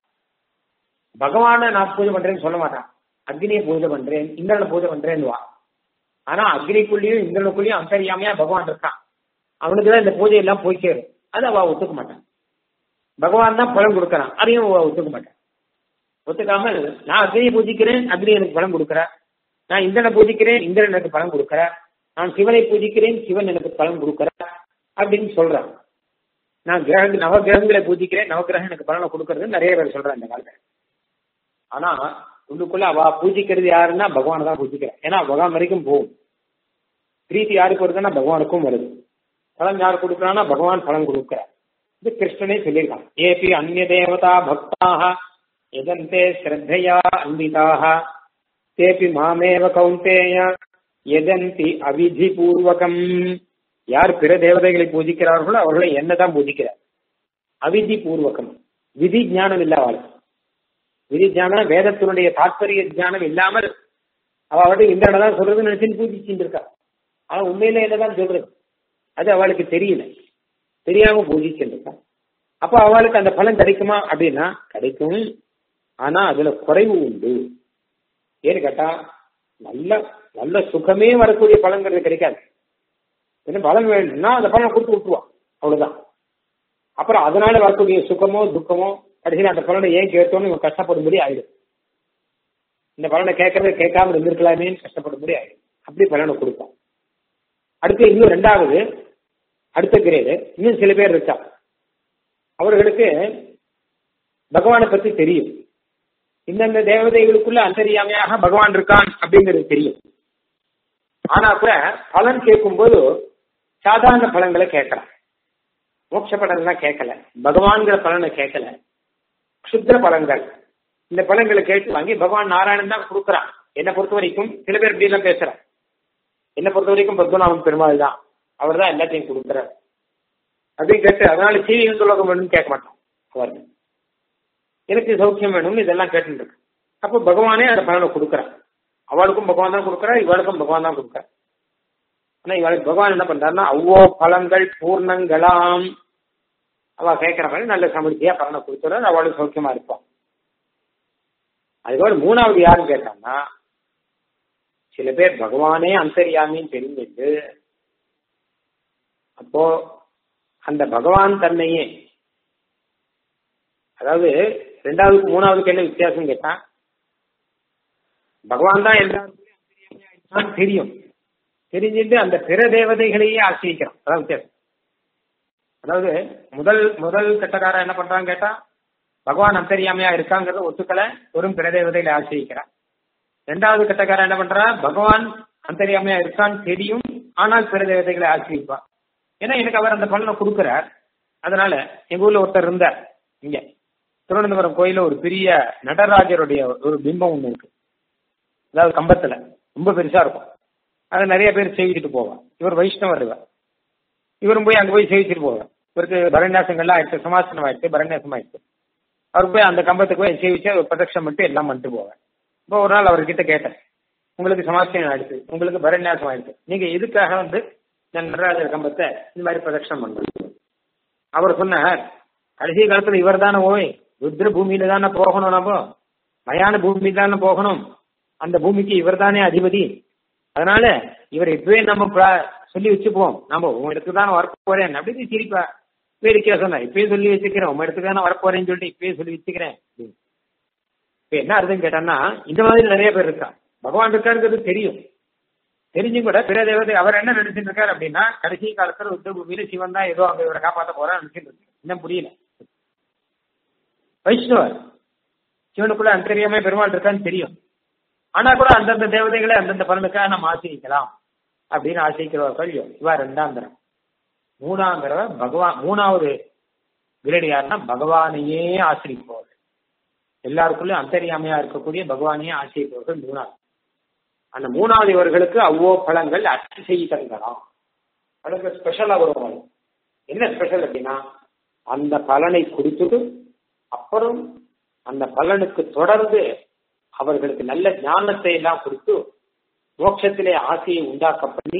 பகவான நான் பூஜை பண்றேன்னு சொல்ல மாட்டான் அக்னியை பூஜை பண்றேன் இந்திரனை பூஜை பண்றேன்னு வா ஆனா அக்னிக்குள்ளேயும் இந்திரனுக்குள்ளேயும் அந்தரியாமையா பகவான் இருக்கான் அவனுக்கு தான் இந்த பூஜை எல்லாம் போய் சேரும் அது அவ ஒத்துக்க மாட்டான் பகவான் தான் பலன் கொடுக்கறான் அதையும் அவ ஒத்துக்க மாட்டான் ஒத்துக்காமல் நான் அக்னியை பூஜிக்கிறேன் அக்னி எனக்கு பலம் கொடுக்குற நான் இந்திரனை பூஜிக்கிறேன் இந்திரன் எனக்கு பலம் கொடுக்குற நான் சிவனை பூஜிக்கிறேன் சிவன் எனக்கு பலன் கொடுக்குற அப்படின்னு சொல்றான் நான் கிரக நவகிரகங்களை பூஜிக்கிறேன் நவகிரகம் எனக்கு பலனை கொடுக்கறது நிறைய பேர் சொல்றாங்க இந்த காலத்துல ஆனா உள்ளுக்குள்ள அவ பூஜிக்கிறது யாருன்னா பகவானை தான் பூஜிக்கிறேன் ஏன்னா பகவான் வரைக்கும் போகும் பிரீத்தி யாருக்கு வருதுன்னா பகவானுக்கும் வருது பலன் யார் கொடுக்குறான்னா பகவான் பலன் கொடுக்கிறார் இது கிருஷ்ணனே சொல்லியிருக்கான் ஏபி அந்நிய தேவதா பக்தாக எதந்தே ஸ்ரத்தையா அன்பிதாக தேபி மாமேவ கௌந்தேய எதந்தி அவிதி பூர்வகம் யார் பிற தேவதைகளை பூஜிக்கிறார்களோ அவர்களை என்னதான் பூஜிக்கிறார் அவிதி பூர்வகம் விதி ஞானம் இல்ல அவளுக்கு விதி ஞானம் வேதத்தினுடைய தாற்பரிய ஞானம் இல்லாமல் அவள் இந்த தான் சொல்றது நினைச்சுன்னு பூஜிச்சுட்டு இருக்கா ஆனா உண்மையில என்னதான் சொல்றது அது அவளுக்கு தெரியல தெரியாம பூஜிச்சுட்டு இருக்கா அப்ப அவளுக்கு அந்த பலன் கிடைக்குமா அப்படின்னா கிடைக்கும் ஆனா அதுல குறைவு உண்டு ஏன்னு கேட்டா நல்ல நல்ல சுகமே வரக்கூடிய பலன்கிறது கிடைக்காது என்ன பலன் வேணும்னா அந்த பலனை கொடுத்து விட்டுருவான் அவ்வளவுதான் அப்புறம் அதனால வரக்கூடிய சுகமோ துக்கமோ கடைசியில் அந்த பலனை ஏன் கேட்டோம்னு இவன் கஷ்டப்படும்படி ஆயிடும் இந்த பலனை கேட்கறத கேட்காம இருந்திருக்கலாமேன்னு கஷ்டப்படும்படி ஆயிடும் அப்படி பலனை கொடுப்பான் அடுத்து இன்னும் ரெண்டாவது அடுத்த கிரேடு இன்னும் சில பேர் இருக்கா அவர்களுக்கு பகவானை பத்தி தெரியும் இந்தந்த தேவதைகளுக்குள்ள அந்தரியாமையாக பகவான் இருக்கான் அப்படிங்கிறது தெரியும் ஆனா கூட பலன் கேட்கும்போது சாதாரண பலன்களை கேட்கலாம் மோட்ச பலன்லாம் கேட்கல பகவான்கிற பலனை கேட்கல க்ஷுத்ர பலன்கள் இந்த பலன்களை கேட்டு வாங்கி பகவான் நாராயணன் தான் கொடுக்குறான் என்னை பொறுத்த வரைக்கும் சில பேர் இப்படி எல்லாம் பேசுறான் என்னை பொறுத்த வரைக்கும் பத்மநாபன் பெருமாள் தான் அவர் தான் எல்லாத்தையும் கொடுக்குறார் அப்படின்னு கேட்டு அதனால சீவியம் துலகம் வேணும்னு கேட்க மாட்டோம் அவர் எனக்கு சௌக்கியம் வேணும்னு இதெல்லாம் கேட்டு இருக்கு அப்போ பகவானே அந்த பலனை கொடுக்குறான் அவளுக்கும் பகவான் தான் கொடுக்குறா இவளுக்கும் பகவான் தான் கொடுக்குறா ஆனா இவளுக்கு பகவான் என்ன பண்றாருன்னா அவ்வளோ பலங்கள் பூர்ணங்களாம் அவ கேட்கிற மாதிரி நல்ல சமர்த்தியா பலனை கொடுத்துறாரு அவளுக்கு சௌக்கியமா இருப்பான் அதுபோல மூணாவது யாருன்னு கேட்டாங்கன்னா சில பேர் பகவானே அந்தரியாமின்னு தெரிஞ்சுட்டு அப்போ அந்த பகவான் தன்னையே அதாவது ரெண்டாவதுக்கு மூணாவதுக்கு என்ன வித்தியாசம் கேட்டா பகவான் தான் எல்லாருக்கும் தெரியும் தெரிஞ்சுட்டு அந்த பிற தேவதைகளையே ஆசிரிக்கிறான் அதான் வித்தியாசம் அதாவது முதல் முதல் கட்டக்காரன் என்ன பண்றான்னு கேட்டா பகவான் அந்தரியாமையா இருக்காங்கிறத ஒத்துக்கல வெறும் பிற தேவதைகளை ஆசிரிக்கிறான் ரெண்டாவது கட்டக்காரன் என்ன பண்றா பகவான் அந்தரியாமையா இருக்கான்னு தெரியும் ஆனால் பிற தேவதைகளை ஆசிரிப்பான் ஏன்னா எனக்கு அவர் அந்த பலனை கொடுக்கிறார் அதனால எங்க ஊர்ல ஒருத்தர் இருந்தார் இங்க திருவனந்தபுரம் கோயில ஒரு பெரிய நடராஜருடைய ஒரு பிம்பம் ஒண்ணு இருக்கு அதாவது கம்பத்துல ரொம்ப பெருசா இருக்கும் அதை நிறைய பேர் சேவிச்சுட்டு போவான் இவர் வைஷ்ணவர் இவர் இவரும் போய் அங்க போய் சேவிச்சுட்டு போவார் இவருக்கு பரநியாசங்கள்லாம் ஆயிடுச்சு சமாசனம் ஆயிடுச்சு பரநியாசம் ஆயிடுச்சு அவர் போய் அந்த கம்பத்துக்கு போய் சேவிச்சு அவர் பிரதட்சம் மட்டும் எல்லாம் பண்ணிட்டு போவார் இப்போ ஒரு நாள் அவர்கிட்ட கேட்டேன் உங்களுக்கு சமாசனம் ஆயிடுச்சு உங்களுக்கு பரநியாசம் ஆயிடுச்சு நீங்க எதுக்காக வந்து நான் நடராஜர் கம்பத்தை இந்த மாதிரி பிரதட்சணம் பண்றேன் அவர் சொன்னார் கடைசி காலத்துல இவர் தானே ஓய் ருத்ர பூமியில தானே போகணும் நம்ம மயான பூமி தானே போகணும் அந்த பூமிக்கு இவர் தானே அதிபதி அதனால இவர் இப்பவே நம்ம சொல்லி வச்சுப்போம் நம்ம உங்க இடத்துக்கு தானே வரப்போறேன் அப்படின்னு சிரிப்பா வேடிக்கையா சொன்னா இப்பயே சொல்லி வச்சுக்கிறேன் உங்க இடத்துக்கு தானே வரப்போறேன்னு சொல்லிட்டு இப்பயே சொல்லி வச்சுக்கிறேன் இப்ப என்ன அர்த்தம் கேட்டான்னா இந்த மாதிரி நிறைய பேர் இருக்கா பகவான் இருக்காருங்கிறது தெரியும் தெரிஞ்சும் கூட பிற தேவதை அவர் என்ன நினைச்சிட்டு இருக்காரு அப்படின்னா கடைசி காலத்துல ருத்ர பூமியில சிவன் தான் ஏதோ அங்க இவரை காப்பாத்த போறான்னு நினைச்சிட்டு இருக்கு இன்னும் புரியல வைஷ்ணவர் சிவனுக்குள்ள அந்தரியாம பெருமாள் இருக்கான்னு தெரியும் ஆனா கூட அந்தந்த தேவதைகளை அந்தந்த பலனுக்காக நம்ம ஆசிரிக்கலாம் அப்படின்னு ஆசிரிக்கிறவர்கள் இவா ரெண்டாம் தரம் மூணாம் தடவை பகவான் மூணாவது கிரேடு யாருன்னா பகவானையே ஆசிரிப்பவர்கள் எல்லாருக்குள்ளயும் அந்தரியாமையா இருக்கக்கூடிய பகவானையே ஆசிரிப்பவர்கள் மூணாவது அந்த மூணாவது இவர்களுக்கு அவ்வளோ பழங்கள் அச்சு செய்ய தருங்கலாம் அதுக்கு ஸ்பெஷலா வரும் என்ன ஸ்பெஷல் அப்படின்னா அந்த பலனை கொடுத்துட்டு அப்புறம் அந்த பலனுக்கு தொடர்ந்து அவர்களுக்கு நல்ல ஞானத்தை எல்லாம் கொடுத்து மோட்சத்திலே ஆசையை உண்டாக்க பண்ணி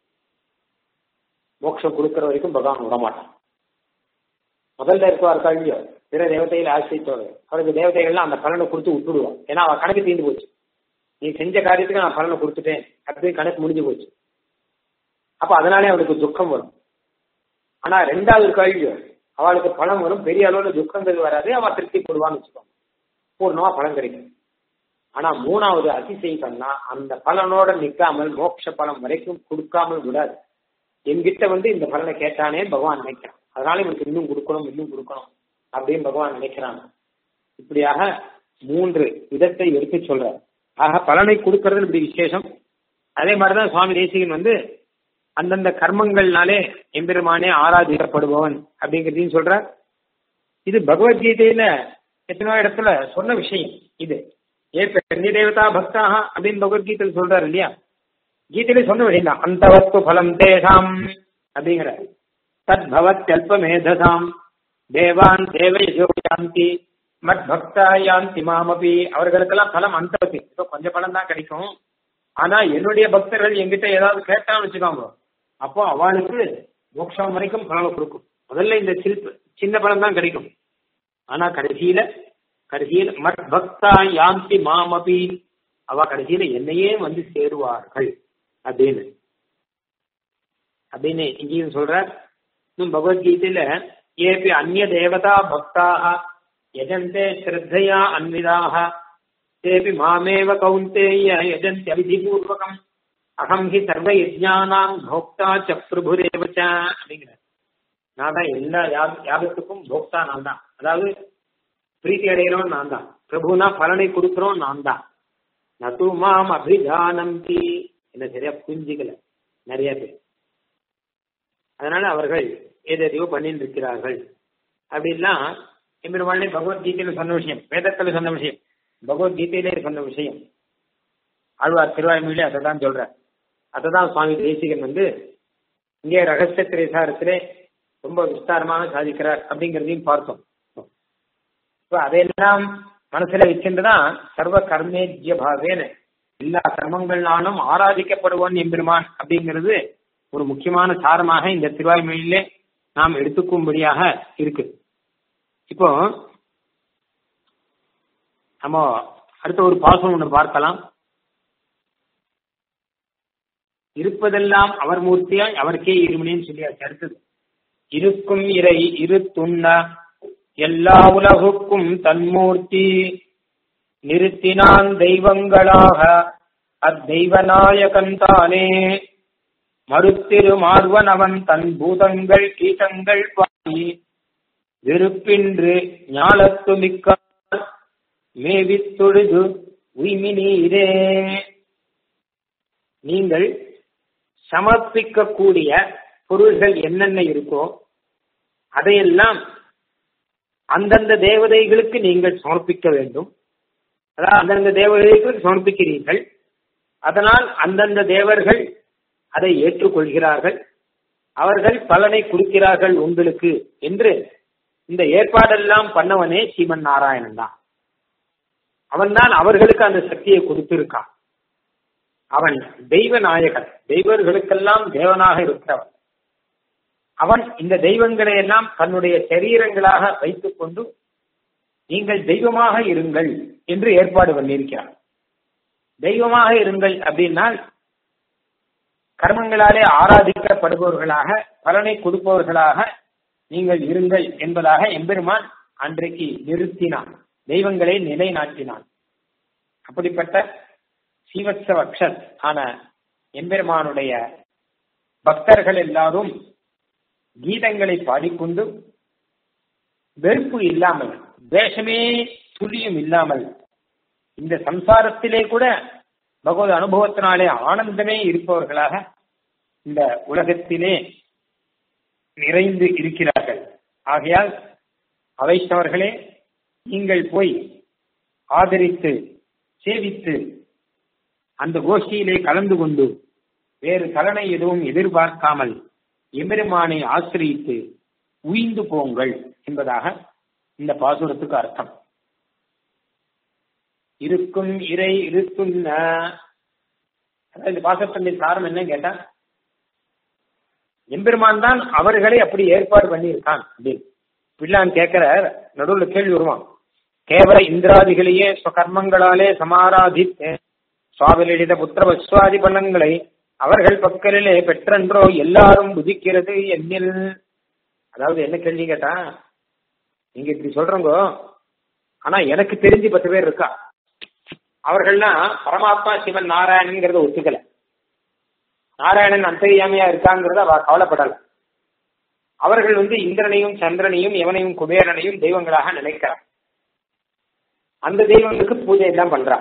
மோட்சம் கொடுக்கிற வரைக்கும் பகவான் விடமாட்டான் முதல்ல இருக்குவார் கல்வியோ பிற தேவதையில் ஆசிரியத்தோடு அவருக்கு தேவதைகள்லாம் அந்த பலனை கொடுத்து விட்டுடுவான் ஏன்னா அவன் கணக்கு தீர்ந்து போச்சு நீ செஞ்ச காரியத்துக்கு நான் பலனை கொடுத்துட்டேன் அப்படின்னு கணக்கு முடிஞ்சு போச்சு அப்ப அதனாலே அவனுக்கு துக்கம் வரும் ஆனா ரெண்டாவது கேள்வி அவளுக்கு பணம் வரும் பெரிய அளவுல துக்கங்கள் வராது அவ திருப்தி போடுவான்னு வச்சுக்கோங்க பூர்ணமா பலன் கிடைக்கும் ஆனா மூணாவது அதிசயிக்கம்னா அந்த பலனோட நிக்காமல் மோட்ச பலம் வரைக்கும் கொடுக்காமல் விடாது என்கிட்ட வந்து இந்த பலனை கேட்டானே பகவான் நினைக்கிறான் அதனால இவருக்கு இன்னும் கொடுக்கணும் இன்னும் கொடுக்கணும் அப்படின்னு பகவான் நினைக்கிறாங்க இப்படியாக மூன்று விதத்தை எடுத்து சொல்றார் ஆக பலனை கொடுக்கறது இப்படி விசேஷம் அதே மாதிரிதான் சுவாமி தேசிகன் வந்து அந்தந்த கர்மங்கள்னாலே எம்பெருமானே ஆராதிக்கப்படுபவன் அப்படிங்கிறதையும் சொல்றார் இது பகவத்கீதையில எத்தனையோ இடத்துல சொன்ன விஷயம் இது ஏ பெரிய தேவதா பக்தாக அப்படின்னு பகவத்கீதையில் சொல்றாரு இல்லையா கீதையில சொன்ன விஷயம் தான் அந்த வஸ்து பலம் தேசாம் அப்படிங்கிற தத் பவத் மேதசாம் தேவான் தேவையோ யாந்தி மத் பக்தா யாந்தி மாமபி அவர்களுக்கெல்லாம் பலம் அந்தவத்தி இப்போ கொஞ்சம் பலம் தான் கிடைக்கும் ஆனா என்னுடைய பக்தர்கள் எங்கிட்ட ஏதாவது கேட்டான்னு வச்சுக்கோங்க அப்போ அவளுக்கு மோட்சம் வரைக்கும் பலனை கொடுக்கும் முதல்ல இந்த சில்ப சின்ன பலம் தான் கிடைக்கும் ஆனா கடைசியில கடைசியில் மத் பக்தா யாந்தி மாமபி அவ கடைசியில என்னையே வந்து சேருவார்கள் அப்படின்னு அப்படின்னு இங்கேயும் சொல்றார் இன்னும் பகவத்கீதையில ஏபி அந்நிய தேவதா பக்தாக யஜந்தே ஸ்ரத்தையா அன்விதாக தேபி மாமேவ கௌந்தேய யஜந்தி அவிதிபூர்வகம் அகம் ஹி சர்வ யஜ்ஞானாம் போக்தா ச பிரபுரேவச்ச அப்படிங்கிற நான் தான் எல்லா யாக- யாகத்துக்கும் போக்தா நான் தான் அதாவது பிரீத்தி அடைகிறவன் நான் தான் பிரபுனா பலனை கொடுக்கிறோம் நான் தான் நது மாம் அபிஜானந்தி என்ன சரியா புரிஞ்சுக்கல நிறைய பேர் அதனால அவர்கள் எதையோ பண்ணிட்டு இருக்கிறார்கள் அப்படின்லாம் எம்பெருமானே பகவத்கீதையில சொன்ன விஷயம் வேதத்துல சொன்ன விஷயம் பகவத்கீதையிலே சொன்ன விஷயம் ஆழ்வார் திருவாய்மொழியிலே அதை தான் சொல்ற அதை தான் சுவாமி தேசிகன் வந்து இங்கே ரகசிய திரைசாரத்திலே ரொம்ப விஸ்தாரமாக சாதிக்கிறார் அப்படிங்கிறதையும் பார்த்தோம் இப்ப அதையெல்லாம் மனசுல வச்சுட்டுதான் சர்வ கர்மேஜ்ய பாவேன எல்லா கர்மங்களாலும் ஆராதிக்கப்படுவான் எம்பெருமான் அப்படிங்கிறது ஒரு முக்கியமான சாரமாக இந்த திருவாய்மொழியிலே நாம் எடுத்துக்கும்படியாக இருக்கு இப்போ நம்ம அடுத்த ஒரு பாசம் ஒன்று பார்க்கலாம் இருப்பதெல்லாம் அவர் மூர்த்தியாய் அவருக்கே இருமணின்னு சொல்லியாச்சு அடுத்தது இருக்கும் இறை இரு துண்ண எல்லா உலகுக்கும் தன்மூர்த்தி நிறுத்தினான் தெய்வங்களாக அத்தெய்வநாயகன் தானே மறுத்திரு மார்வன் அவன் தன் பூதங்கள் கீதங்கள் பாடி வெறுப்பின்று ஞாலத்து மிக்க மேவித் தொழுது உய்மினீரே நீங்கள் சமர்ப்பிக்கக்கூடிய பொருள்கள் என்னென்ன இருக்கோ அதையெல்லாம் அந்தந்த தேவதைகளுக்கு நீங்கள் சமர்ப்பிக்க வேண்டும் அதாவது அந்தந்த தேவதைகளுக்கு சமர்ப்பிக்கிறீர்கள் அதனால் அந்தந்த தேவர்கள் அதை ஏற்றுக்கொள்கிறார்கள் அவர்கள் பலனை கொடுக்கிறார்கள் உங்களுக்கு என்று இந்த ஏற்பாடெல்லாம் பண்ணவனே சீமன் நாராயணன் தான் அவன்தான் அவர்களுக்கு அந்த சக்தியை கொடுத்திருக்கான் அவன் தெய்வ நாயகன் தெய்வர்களுக்கெல்லாம் தேவனாக இருக்கிறவன் அவன் இந்த தெய்வங்களை எல்லாம் தன்னுடைய சரீரங்களாக வைத்துக் கொண்டு நீங்கள் தெய்வமாக இருங்கள் என்று ஏற்பாடு பண்ணியிருக்கிறான் தெய்வமாக இருங்கள் அப்படின்னால் கர்மங்களாலே ஆராதிக்கப்படுபவர்களாக பலனை கொடுப்பவர்களாக நீங்கள் இருங்கள் என்பதாக எம்பெருமான் அன்றைக்கு நிறுத்தினான் தெய்வங்களை நிலைநாட்டினான் அப்படிப்பட்ட சீவத்சவக்ஷன் ஆன எம்பெருமானுடைய பக்தர்கள் எல்லாரும் கீதங்களை பாடிக்கொண்டு வெறுப்பு இல்லாமல் துவேஷமே துளியும் இல்லாமல் இந்த சம்சாரத்திலே கூட பகவத் அனுபவத்தினாலே ஆனந்தமே இருப்பவர்களாக இந்த உலகத்திலே நிறைந்து இருக்கிறார்கள் ஆகையால் அவைஷ்ணவர்களே நீங்கள் போய் ஆதரித்து சேவித்து அந்த கோஷ்டியிலே கலந்து கொண்டு வேறு கலனை எதுவும் எதிர்பார்க்காமல் எம்பெருமானை ஆசிரியித்து உயிந்து போங்கள் என்பதாக இந்த பாசுரத்துக்கு அர்த்தம் இருக்கும் இறை இருக்குன்ன அதாவது இந்த பாசத்தினுடைய சாரம் என்ன கேட்டா எம்பெருமான் தான் அவர்களை அப்படி ஏற்பாடு பண்ணியிருக்கான் அப்படின்னு பிள்ளான் கேட்கிற நடுவில் கேள்வி வருவான் கேவல இந்திராதிகளையே ஸ்வகர்மங்களாலே சமாராதித்து சுவாமிலிட புத்திர வஸ்வாதி பலன்களை அவர்கள் பக்கலிலே பெற்றன்றோ எல்லாரும் புதிக்கிறது என்னில் அதாவது என்ன கேள்வி கேட்டா நீங்க இப்படி சொல்றவங்க ஆனா எனக்கு தெரிஞ்சு பத்து பேர் இருக்கா அவர்கள்லாம் பரமாத்மா சிவன் நாராயணங்கிறத ஒத்துக்கல நாராயணன் அந்தரியாமையா இருக்காங்கிறத அவ கவலைப்படல அவர்கள் வந்து இந்திரனையும் சந்திரனையும் எவனையும் குபேரனையும் தெய்வங்களாக நினைக்கிறார் அந்த தெய்வங்களுக்கு பூஜை எல்லாம் பண்றா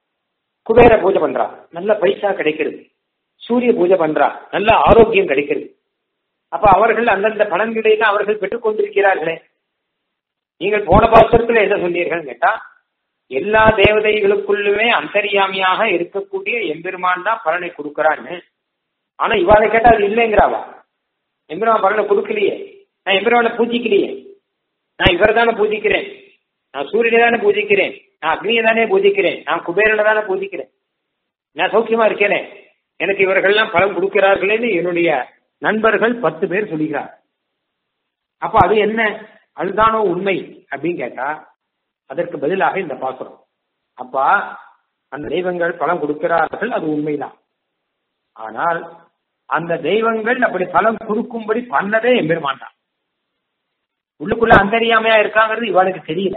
குபேர பூஜை பண்றா நல்ல பைசா கிடைக்கிறது சூரிய பூஜை பண்றா நல்ல ஆரோக்கியம் கிடைக்கிறது அப்ப அவர்கள் அந்தந்த பலன்களை தான் அவர்கள் பெற்றுக் கொண்டிருக்கிறார்களே நீங்கள் போன பாசத்துல என்ன சொன்னீர்கள் கேட்டா எல்லா தேவதைகளுக்குள்ளுமே அந்தரியாமியாக இருக்கக்கூடிய எம்பெருமான் தான் பலனை கொடுக்கறான்னு ஆனா இவாளை கேட்டா அது இல்லைங்கிறாவா எம்பெருமான் பலனை கொடுக்கலையே நான் எம்பெருமானை பூஜிக்கலையே நான் இவரை தானே பூஜிக்கிறேன் நான் சூரியனை தானே பூஜிக்கிறேன் நான் அக்னியை தானே பூஜிக்கிறேன் நான் குபேரனை தானே பூஜிக்கிறேன் நான் சௌக்கியமா இருக்கேனே எனக்கு இவர்கள்லாம் பலன் கொடுக்கிறார்களேன்னு என்னுடைய நண்பர்கள் பத்து பேர் சொல்லுகிறார் அப்ப அது என்ன அதுதானோ உண்மை அப்படின்னு கேட்டா அதற்கு பதிலாக இந்த பாசுரம் அப்பா அந்த தெய்வங்கள் பலம் கொடுக்கிறார்கள் அது உண்மைதான் ஆனால் அந்த தெய்வங்கள் அப்படி பலம் கொடுக்கும்படி பண்ணதே எம்பெருமான் தான் உள்ளுக்குள்ள அந்தரியாமையா இருக்காங்கிறது இவளுக்கு தெரியல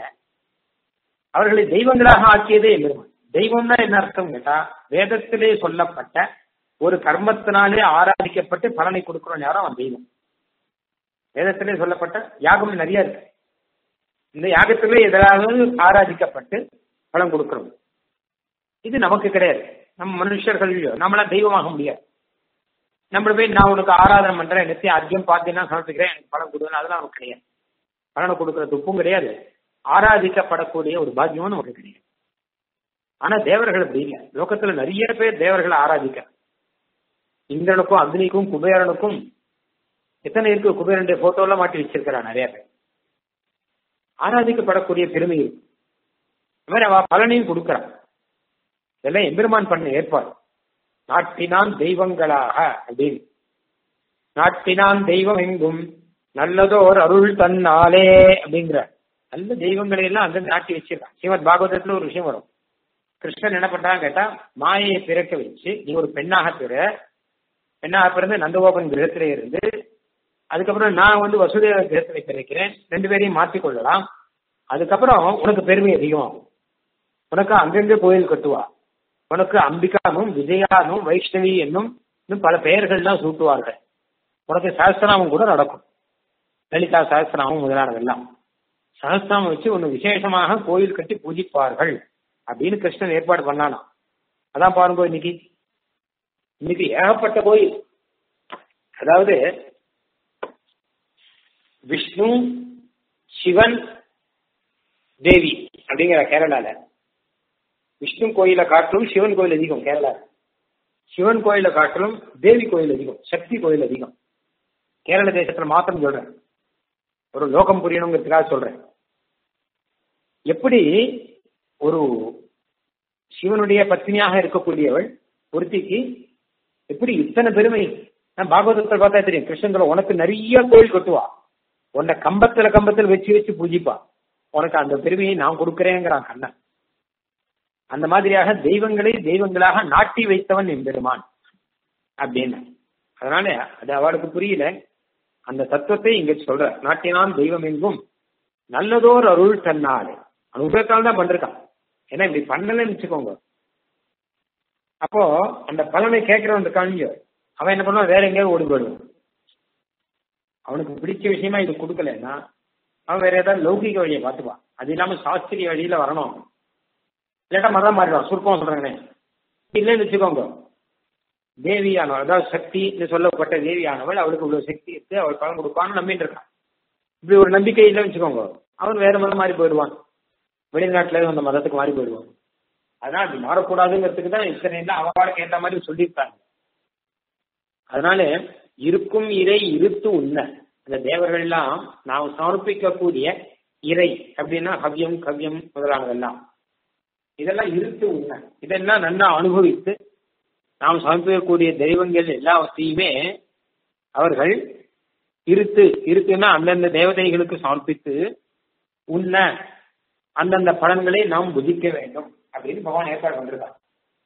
அவர்களை தெய்வங்களாக ஆக்கியதே எம்பெருமான் தெய்வம்னா என்ன அர்த்தம் கேட்டா வேதத்திலே சொல்லப்பட்ட ஒரு கர்மத்தினாலே ஆராதிக்கப்பட்டு பலனை கொடுக்கிறோம் யாரும் அவன் தெய்வம் வேதத்திலே சொல்லப்பட்ட யாகம் நிறைய இருக்கு இந்த யாகத்திலே எதாவது ஆராதிக்கப்பட்டு பலன் கொடுக்கிறோம் இது நமக்கு கிடையாது நம்ம மனுஷர்கள் நம்மளாம் தெய்வமாக முடியாது நம்மள போய் நான் உனக்கு ஆராதனை பண்றேன் நித்தியம் அர்ஜுன் பார்த்தீங்கன்னா சமர்ப்பிக்கிறேன் எனக்கு பலன் கொடுக்கணும் அதெல்லாம் நமக்கு கிடையாது பலனை கொடுக்கிற துப்பும் கிடையாது ஆராதிக்கப்படக்கூடிய ஒரு பாக்கியமும் நமக்கு கிடையாது ஆனா தேவர்கள் அப்படி இல்லை லோகத்துல நிறைய பேர் தேவர்களை ஆராதிக்க இந்திரனுக்கும் அக்னிக்கும் குபேரனுக்கும் எத்தனை இருக்கு குபேரனுடைய போட்டோ எல்லாம் மாட்டி வச்சிருக்கிறான் நிறைய பேர் ஆராதிக்கப்படக்கூடிய பெருமை இருக்கு மாதிரி அவ பலனையும் கொடுக்கிறான் இதெல்லாம் எம்பெருமான் பண்ண ஏற்பாடு நாட்டினான் தெய்வங்களாக அப்படின்னு நாட்டினான் தெய்வம் எங்கும் நல்லதோர் அருள் தன்னாலே அப்படிங்கிற நல்ல தெய்வங்களை எல்லாம் அங்க நாட்டி வச்சிருக்கான் ஸ்ரீமத் பாகவதத்துல ஒரு விஷயம் வரும் கிருஷ்ணன் என்ன பண்றான்னு கேட்டா மாயையை பிறக்க வச்சு நீ ஒரு பெண்ணாக பிற பெண்ணாக பிறந்து நந்தகோபன் கிரகத்திலே இருந்து அதுக்கப்புறம் நான் வந்து வசுதேவ கிரகத்திலே பிறக்கிறேன் ரெண்டு பேரையும் மாற்றிக் கொள்ளலாம் அதுக்கப்புறம் உனக்கு பெருமை அதிகமாகும் உனக்கு அங்கங்க கோயில் கட்டுவா உனக்கு அம்பிகானும் விஜயானும் வைஷ்ணவி என்னும் இன்னும் பல பெயர்கள்லாம் சூட்டுவார்கள் உனக்கு சகஸ்திரநாமம் கூட நடக்கும் லலிதா சகஸ்திரநாமம் முதலானதெல்லாம் சகஸ்திரநாமம் வச்சு ஒன்று விசேஷமாக கோயில் கட்டி பூஜிப்பார்கள் அப்படின்னு கிருஷ்ணன் ஏற்பாடு பண்ணானா அதான் பாருங்க இன்னைக்கு இன்னைக்கு ஏகப்பட்ட கோயில் அதாவது விஷ்ணு சிவன் தேவி அப்படிங்கிற கேரளால விஷ்ணு கோயிலை காட்டிலும் சிவன் கோயில் அதிகம் கேரளா சிவன் கோயிலை காட்டிலும் தேவி கோயில் அதிகம் சக்தி கோயில் அதிகம் கேரள தேசத்துல மாத்திரம் சொல்றேன் ஒரு லோகம் புரியணுங்கிறதுக்காக சொல்றேன் எப்படி ஒரு சிவனுடைய பத்னியாக இருக்கக்கூடியவள் ஒருத்திக்கு எப்படி இத்தனை பெருமை நான் பாகவதத்தில் பார்த்தா தெரியும் கிருஷ்ணன் உனக்கு நிறைய கோயில் கட்டுவா உன்னை கம்பத்துல கம்பத்தில் வச்சு வச்சு பூஜிப்பா உனக்கு அந்த பெருமையை நான் கொடுக்கிறேங்கிறான் கண்ணன் அந்த மாதிரியாக தெய்வங்களை தெய்வங்களாக நாட்டி வைத்தவன் எம்பெருமான் அப்படின்னு அதனால அது அவளுக்கு புரியல அந்த தத்துவத்தை இங்க சொல்ற நாட்டினான் தெய்வம் எங்கும் நல்லதோர் அருள் தன்னாலே அனுபவத்தால் தான் பண்றான் ஏன்னா இப்படி பண்ணலன்னு வச்சுக்கோங்க அப்போ அந்த பலனை கேட்கிறவன் இருக்காங்க அவன் என்ன பண்ணுவான் வேற எங்கேயாவது ஓடி போயிடுவான் அவனுக்கு பிடிச்ச விஷயமா இது கொடுக்கலன்னா அவன் வேற ஏதாவது லௌகிக வழியை பார்த்துப்பான் அது இல்லாம சாஸ்திரிய வழியில வரணும் இல்லாட்டா மதம் மாறிடுவான் சுருக்கம் சொல்றாங்கண்ணே இல்லைன்னு வச்சுக்கோங்க தேவியானவள் அதாவது சக்தின்னு சொல்லப்பட்ட தேவியானவள் அவளுக்கு இவ்வளவு சக்தி இருக்கு அவள் பலன் கொடுப்பான்னு நம்பிட்டு இருக்கான் இப்படி ஒரு நம்பிக்கை இல்லைன்னு வச்சுக்கோங்க அவன் வேற மதம் மாறி போயிடுவான் வெளிநாட்டுல அந்த மதத்துக்கு மாறி போயிடுவான் அதனால அப்படி மாறக்கூடாதுங்கிறதுக்கு தான் இத்தனை எல்லாம் அவளுக்கு ஏற்ற மாதிரி சொல்லியிருக்காங்க அதனால இருக்கும் இறை இருத்து உண்மை அந்த தேவர்கள் எல்லாம் நாம் சமர்ப்பிக்கக்கூடிய இறை அப்படின்னா ஹவ்யம் கவ்யம் முதலானதெல்லாம் இதெல்லாம் இருத்து உண்மை இதெல்லாம் நல்லா அனுபவித்து நாம் சமர்ப்பிக்கக்கூடிய தெய்வங்கள் எல்லாவற்றையுமே அவர்கள் இருத்து இருக்குன்னா அந்தந்த தேவதைகளுக்கு சமர்ப்பித்து உண்ண அந்தந்த பலன்களை நாம் புதிக்க வேண்டும் அப்படின்னு பகவான் ஏற்பாடு பண்றான்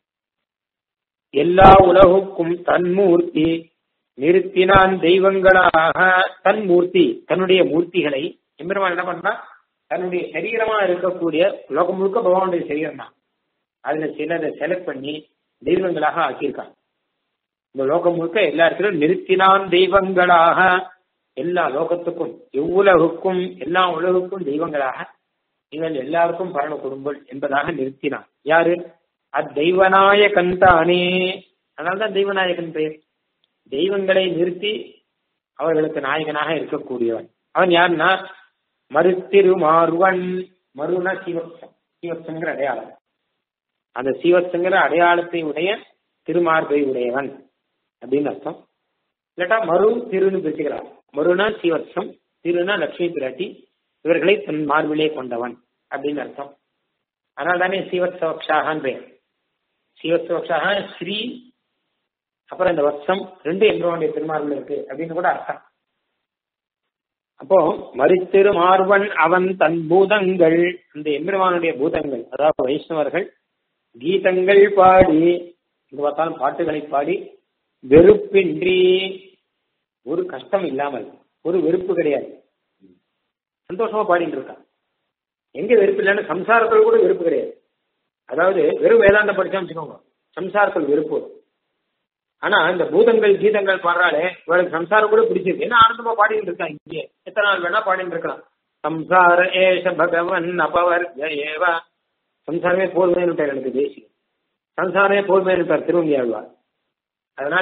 எல்லா உலகுக்கும் தன்மூர்த்தி நிறுத்தினான் தெய்வங்களாக தன் மூர்த்தி தன்னுடைய மூர்த்திகளை எம்பெருமான் என்ன பண்றான் தன்னுடைய சரீரமா இருக்கக்கூடிய உலகம் முழுக்க பகவானுடைய சரீரம் தான் அதுல சிலதை செலக்ட் பண்ணி தெய்வங்களாக ஆக்கியிருக்காங்க இந்த லோகம் முழுக்க எல்லா இடத்திலும் நிறுத்தினான் தெய்வங்களாக எல்லா லோகத்துக்கும் எவ்வுலகுக்கும் எல்லா உலகுக்கும் தெய்வங்களாக நீங்கள் எல்லாருக்கும் பரண கொடுங்கள் என்பதாக நிறுத்தினான் யாரு அத்தெய்வநாயகன் தானே அதனால்தான் தெய்வநாயகன் பெயர் தெய்வங்களை நிறுத்தி அவர்களுக்கு நாயகனாக இருக்கக்கூடியவன் அவன் யாருன்னா மறுத்திருமாறுவன் மறுனா சிவப்சம் சிவப்சங்கிற அடையாளம் அந்த சிவப்சங்கிற அடையாளத்தை உடைய திருமார்பை உடையவன் அப்படின்னு அர்த்தம் இல்லாட்டா மறு திருன்னு பிரிச்சுக்கிறார் மறுனா சிவத்சம் திருனா லட்சுமி பிராட்டி இவர்களை தன் மார்பிலே கொண்டவன் அப்படின்னு அர்த்தம் அதனால தானே சிவத்சவக்ஷாகான் பெயர் சிவத்சவக்ஷாக ஸ்ரீ அப்புறம் இந்த வத்சம் ரெண்டு எம்பெருமானுடைய திருமார்பில் இருக்கு அப்படின்னு கூட அர்த்தம் அப்போ மறித்திரு மார்பன் அவன் தன் பூதங்கள் அந்த எம்பெருமானுடைய பூதங்கள் அதாவது வைஷ்ணவர்கள் கீதங்கள் பாடி இங்க பார்த்தாலும் பாட்டுகளை பாடி வெறுப்பின்றி ஒரு கஷ்டம் இல்லாமல் ஒரு வெறுப்பு கிடையாது சந்தோஷமா பாடிட்டு இருக்கான் எங்க வெறுப்பு இல்லைன்னு சம்சாரத்தில் கூட வெறுப்பு கிடையாது அதாவது வெறும் வேதாந்தம் படிச்சா வச்சுக்கோங்க சம்சாரத்தில் வெறுப்பு வரும். ஆனா இந்த பூதங்கள் கீதங்கள் பாடுறாலே இவளுக்கு சம்சாரம் கூட பிடிச்சிருக்கு ஏன்னா ஆனந்தமா பாடிட்டு இருக்கான் இங்கே எத்தனை நாள் வேணா பாடிட்டு இருக்கலாம் சம்சார ஏஷ பகவன் அபவர் ஏவா சம்சாரமே போதுமேன்னு விட்டார் எனக்கு தேசி சம்சாரமே போதுமேன்னு விட்டார் திருவங்கியாழ்வார் அதனால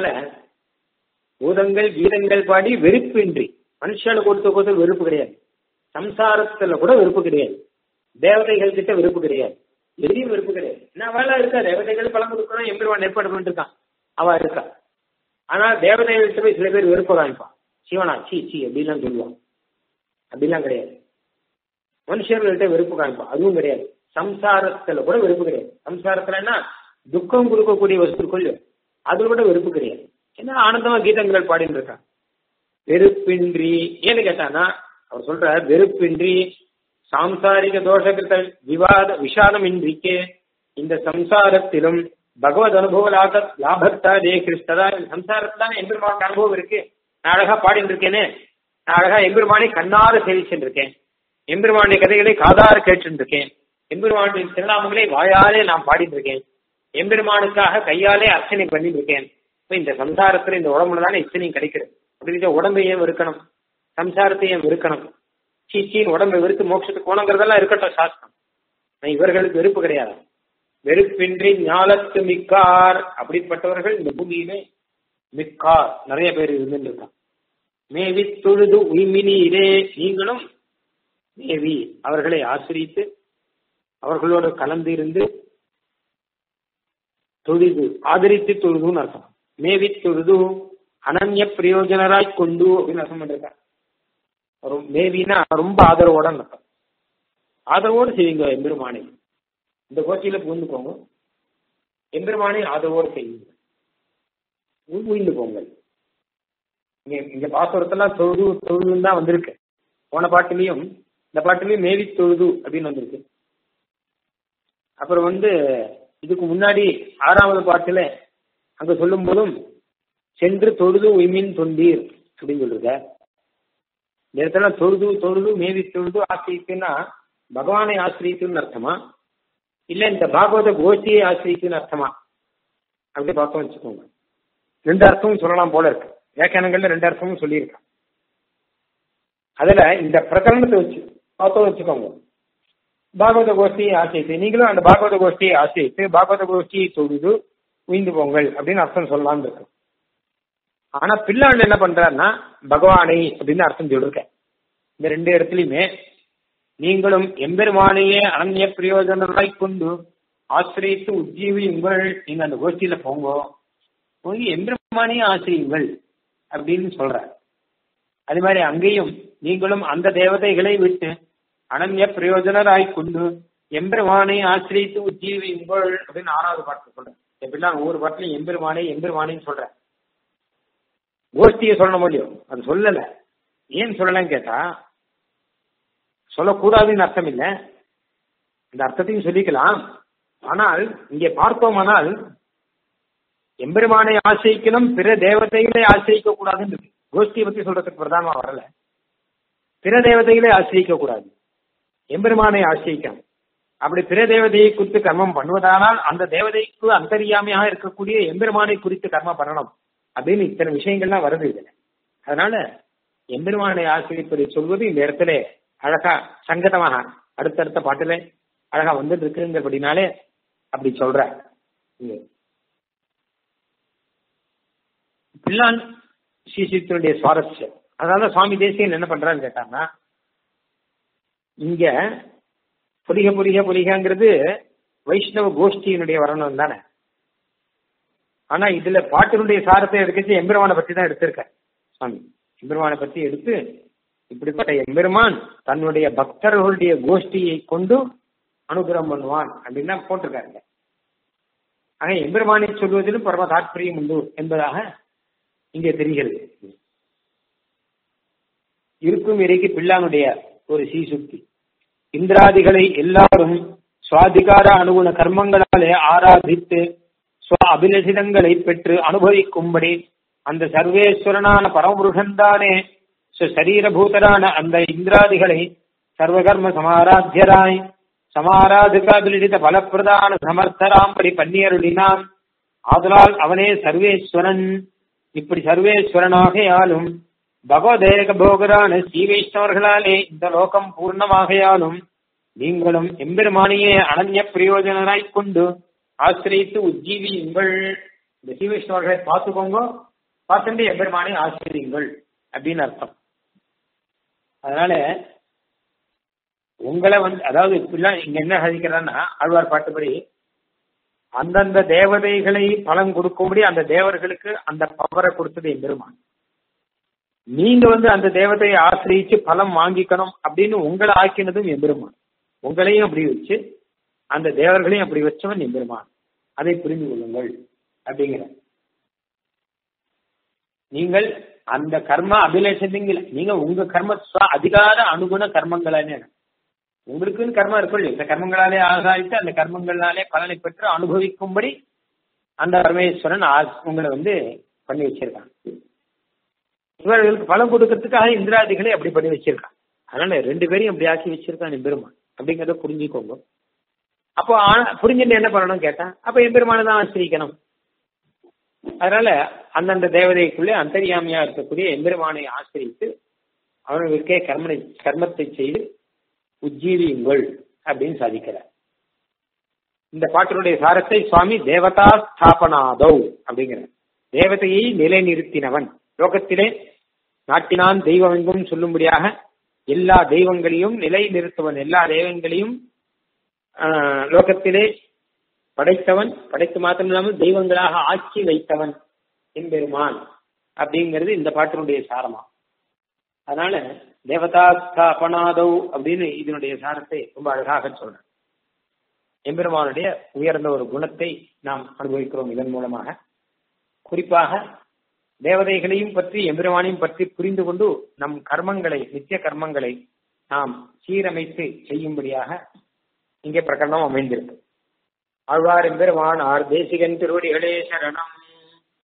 பூதங்கள் கீதங்கள் பாடி வெறுப்பின்றி மனுஷனுக்கு கொடுத்த கொடுத்த வெறுப்பு கிடையாது சம்சாரத்துல கூட வெறுப்பு கிடையாது தேவதைகள் கிட்ட வெறுப்பு கிடையாது எதிரியும் வெறுப்பு கிடையாது என்ன வேலை இருக்கா தேவதைகள் பலம் கொடுக்கணும் எம்பெருமான் ஏற்பாடு பண்ணிட்டு இருக்கான் அவ இருக்கா ஆனா தேவதைகள்கிட்ட போய் சில பேர் வெறுப்பு காமிப்பான் சிவனா சீ சீ அப்படிலாம் சொல்லுவான் அப்படிலாம் கிடையாது மனுஷர்கள்ட்ட வெறுப்பு காமிப்பான் அதுவும் கிடையாது சம்சாரத்துல கூட வெறுப்பு கிடையாது சம்சாரத்துலன்னா துக்கம் கொடுக்கக்கூடிய வஸ்துக்கள் அதுல கூட வெறுப்பு கிடையாது ஏன்னா ஆனந்தமா கீதங்கள் பாடிட்டு இருக்கான் வெறுப்பின்றி ஏன்னு கேட்டானா அவர் சொல்ற வெறுப்பின்றி சாம்சாரிக தோஷகிருத்த விவாத விஷாதமின்றிக்கே இந்த சம்சாரத்திலும் பகவத் அனுபவ லாப லாபத்தா தே கிறிஸ்ததா இந்த சம்சாரத்துல எம்பெருமான அனுபவம் இருக்கு நான் அழகா பாடிட்டு இருக்கேனே நான் அழகா எம்பெருமானை கண்ணார சேவிச்சுட்டு இருக்கேன் எம்பெருமானுடைய கதைகளை காதார கேட்டு இருக்கேன் எம்பெருமானுடைய திருநாமங்களை வாயாலே நான் பாடிட்டு இருக்கேன் எம்பெருமானுக்காக கையாலே அர்ச்சனை பண்ணிட்டு இருக்கேன் இப்ப இந்த சம்சாரத்துல இந்த உடம்புல தானே இத்தனையும் கிடைக்கிறது அப்படின்னு உடம்பையே வெறுக்கணும் சம்சாரத்தையும் வெறுக்கணும் சீச்சின்னு உடம்பை வெறுத்து மோட்சத்துக்கு போனங்கிறதெல்லாம் இருக்கட்டும் சாஸ்திரம் ஆனா இவர்களுக்கு வெறுப்பு கிடையாது வெறுப்பின்றி ஞாலத்து மிக்கார் அப்படிப்பட்டவர்கள் இந்த பூமியிலே மிக்கார் நிறைய பேர் இருந்துட்டு இருக்கான் மேவி தொழுது உய்மினீரே நீங்களும் மேவி அவர்களை ஆசிரித்து அவர்களோடு கலந்து இருந்து தொழுது ஆதரித்து தொழுதுன்னு அர்த்தம் மேவி தொழுது அனன்ய பிரயோஜனராய் கொண்டு அப்படின்னு அர்த்தம் பண்ணிருக்காங்க மேவினா ரொம்ப ஆதரவோட அர்த்தம் ஆதரவோடு செய்யுங்க எம்பெருமானை இந்த கோச்சியில புகுந்துக்கோங்க எம்பெருமானை ஆதரவோடு செய்யுங்க புரிந்து போங்கள் இங்க இங்க பாசுரத்தெல்லாம் தொழுது தொழுதுன்னு தான் வந்திருக்கு போன பாட்டுலயும் இந்த பாட்டுலயும் மேவி தொழுது அப்படின்னு வந்திருக்கு அப்புறம் வந்து இதுக்கு முன்னாடி ஆறாவது பாட்டுல அங்க சொல்லும் போதும் சென்று தொழுது உய்மின் தொண்டீர் அப்படின்னு சொல்லிருக்க இந்த இடத்துல தொழுது தொழுது மேவி தொழுது ஆசிரித்துன்னா பகவானை ஆசிரித்துன்னு அர்த்தமா இல்ல இந்த பாகவத கோஷ்டியை ஆசிரித்துன்னு அர்த்தமா அப்படி பார்த்தோம் வச்சுக்கோங்க ரெண்டு அர்த்தமும் சொல்லலாம் போல இருக்கு வியாக்கியானங்கள்ல ரெண்டு அர்த்தமும் சொல்லியிருக்கான் அதுல இந்த பிரகரணத்தை வச்சு பார்த்தோம் வச்சுக்கோங்க பாகவத கோஷ்டியை ஆசிரித்து நீங்களும் அந்த பாகவத கோஷ்டியை ஆசிரித்து பாகவத கோஷ்டியை தொழுது உயிந்து போங்கள் அப்படின்னு அர்த்தம் சொல்லலாம்னு இருக்கு ஆனா பிள்ளாண்டு என்ன பண்றாருன்னா பகவானை அப்படின்னு அர்த்தம் சொல்லிருக்கேன் இந்த ரெண்டு இடத்துலயுமே நீங்களும் எம்பெருமானையே அனநிய பிரயோஜனமாய் கொண்டு ஆசிரியத்து உஜ்ஜீவியுங்கள் நீங்க அந்த கோஷ்டியில போங்க போய் எம்பெருமானையே ஆசிரியுங்கள் அப்படின்னு சொல்ற அது மாதிரி அங்கேயும் நீங்களும் அந்த தேவதைகளை விட்டு அனன்ய பிரயோஜனராய் கொண்டு எம்பெருமானை ஆசிரியத்து உஜ்ஜீவியுங்கள் அப்படின்னு ஆறாவது பாட்டு சொல்றேன் எப்படிலாம் ஒவ்வொரு பாட்டிலையும் எம்பெருமானை எம்பெருமானைன்னு சொல்றேன் கோஷ்டியை சொல்லணும் முடியும் அது சொல்லல ஏன் சொல்லலன்னு கேட்டா சொல்லக்கூடாதுன்னு அர்த்தம் இல்லை இந்த அர்த்தத்தையும் சொல்லிக்கலாம் ஆனால் இங்கே பார்த்தோமானால் எம்பெருமானை ஆசிரிக்கணும் பிற தேவதைகளை ஆசிரிக்க கூடாதுன்னு இருக்கு கோஷ்டியை பத்தி சொல்றதுக்கு பிரதானமா வரல பிற தேவதைகளை ஆசிரிக்க கூடாது எம்பெருமானை ஆசிரிக்கணும் அப்படி பிற தேவதையை குறித்து கர்மம் பண்ணுவதானால் அந்த தேவதைக்கு அந்தரியாமையாக இருக்கக்கூடிய எம்பெருமானை குறித்து கர்மம் பண்ணணும் அப்படின்னு இத்தனை விஷயங்கள்லாம் வருது இதுல அதனால எம்பெருமானை ஆசிரியப்பதை சொல்வது இந்த இடத்துல அழகா சங்கதமாக அடுத்தடுத்த பாட்டுல அழகா வந்துட்டு இருக்குங்கிறபடினாலே அப்படி சொல்ற பிள்ளான் ஸ்ரீசித்தனுடைய சுவாரஸ்யம் அதனால சுவாமி தேசியன் என்ன பண்றான்னு கேட்டாங்கன்னா இங்க புலிக புலிக புலிகங்கிறது வைஷ்ணவ கோஷ்டியினுடைய வர்ணம் தானே ஆனா இதுல பாட்டினுடைய சாரத்தை எடுக்கச்சு எம்பெருமானை பத்தி தான் எடுத்திருக்க சுவாமி எம்பெருமானை பத்தி எடுத்து இப்படிப்பட்ட எம்பெருமான் தன்னுடைய பக்தர்களுடைய கோஷ்டியை கொண்டு அனுகிரகம் பண்ணுவான் அப்படின்னு தான் போட்டிருக்காங்க ஆக எம்பெருமானை சொல்வதிலும் பரம தாற்பயம் உண்டு என்பதாக இங்கே தெரிகிறது இருக்கும் இறைக்கு பிள்ளானுடைய ஒரு சீசுக்தி இந்திராதிகளை எல்லாரும் சுவாதிகார அனுகுண கர்மங்களாலே ஆராதித்து ஸ்வ அபிலஷிதங்களை பெற்று அனுபவிக்கும்படி அந்த சர்வேஸ்வரனான பரமபுருஷன்தானே சரீரபூதரான அந்த இந்திராதிகளை சர்வகர்ம சமாராத்தியராய் சமாராதிகாபிலிடித பலப்பிரதான சமர்த்தராம்படி பன்னியருளினான் ஆதலால் அவனே சர்வேஸ்வரன் இப்படி சர்வேஸ்வரனாகையாலும் பகவதேக போகரான ஸ்ரீ வைஷ்ணவர்களாலே இந்த லோகம் பூர்ணமாகையாலும் நீங்களும் எம்பெருமானியே அனன்ய பிரயோஜனராய் கொண்டு ஆசிரியத்து உஜ்ஜீவியுங்கள் இந்த ஸ்ரீ வைஷ்ணவர்களை பார்த்துக்கோங்க பார்த்துட்டு எம்பெருமானை ஆசிரியுங்கள் அப்படின்னு அர்த்தம் அதனால உங்களை வந்து அதாவது இப்படிலாம் இங்க என்ன சாதிக்கிறான்னா ஆழ்வார் பாட்டுப்படி அந்தந்த தேவதைகளை பலன் கொடுக்கும்படி அந்த தேவர்களுக்கு அந்த பவரை கொடுத்தது எம்பெருமான் நீங்க வந்து அந்த தேவதையை ஆசிரியிச்சு பலம் வாங்கிக்கணும் அப்படின்னு உங்களை ஆக்கினதும் எம்பெருமான் உங்களையும் அப்படி வச்சு அந்த தேவர்களையும் அப்படி வச்சவன் எம்பெருமான் அதை புரிந்து கொள்ளுங்கள் அப்படிங்கிற நீங்கள் அந்த கர்ம அபிலேஷத்திங்கில் நீங்க உங்க கர்ம அதிகார அனுகுண கர்மங்களானே உங்களுக்குன்னு கர்மம் இருக்கும் இந்த கர்மங்களாலே ஆகாய்த்து அந்த கர்மங்களாலே பலனை பெற்று அனுபவிக்கும்படி அந்த பரமேஸ்வரன் உங்களை வந்து பண்ணி வச்சிருக்கான் இவர்களுக்கு பலம் கொடுக்கறதுக்காக இந்திராதிகளை அப்படி பண்ணி வச்சிருக்கான் அதனால ரெண்டு பேரையும் அப்படி ஆக்கி வச்சிருக்கான் எம்பெருமான் அப்படிங்கறத புரிஞ்சுக்கோங்க அப்போ புரிஞ்சுட்டு என்ன பண்ணணும் கேட்டா அப்ப எம்பெருமானை தான் ஆசிரிக்கணும் அதனால அந்தந்த தேவதைக்குள்ளே அந்தரியாமையா இருக்கக்கூடிய எம்பெருமானை ஆசிரித்து அவர்களுக்கே கர்மனை கர்மத்தை செய்து உஜ்ஜீவியுங்கள் அப்படின்னு சாதிக்கிறார் இந்த பாட்டினுடைய சாரத்தை சுவாமி தேவதா ஸ்தாபனாதௌ அப்படிங்கிறார் தேவதையை நிலைநிறுத்தினவன் லோகத்திலே நாட்டினான் தெய்வம் எங்கும் சொல்லும்படியாக எல்லா தெய்வங்களையும் நிலை நிறுத்துவன் எல்லா தெய்வங்களையும் லோகத்திலே படைத்தவன் படைத்து மாத்திரம் இல்லாமல் தெய்வங்களாக ஆட்சி வைத்தவன் எம்பெருமான் அப்படிங்கிறது இந்த பாட்டினுடைய சாரமா அதனால தேவதா ஸ்தாபனாதௌ அப்படின்னு இதனுடைய சாரத்தை ரொம்ப அழகாக சொல்றேன் எம்பெருமானுடைய உயர்ந்த ஒரு குணத்தை நாம் அனுபவிக்கிறோம் இதன் மூலமாக குறிப்பாக தேவதைகளையும் பற்றி எம்பெருமானையும் பற்றி புரிந்து கொண்டு நம் கர்மங்களை நித்திய கர்மங்களை நாம் சீரமைத்து செய்யும்படியாக இங்கே பிரகடனம் அமைந்திருக்கு ஆழ்வார் எம்பெருமான் ஆர் தேசிகன் திருவடிகளே சரணம்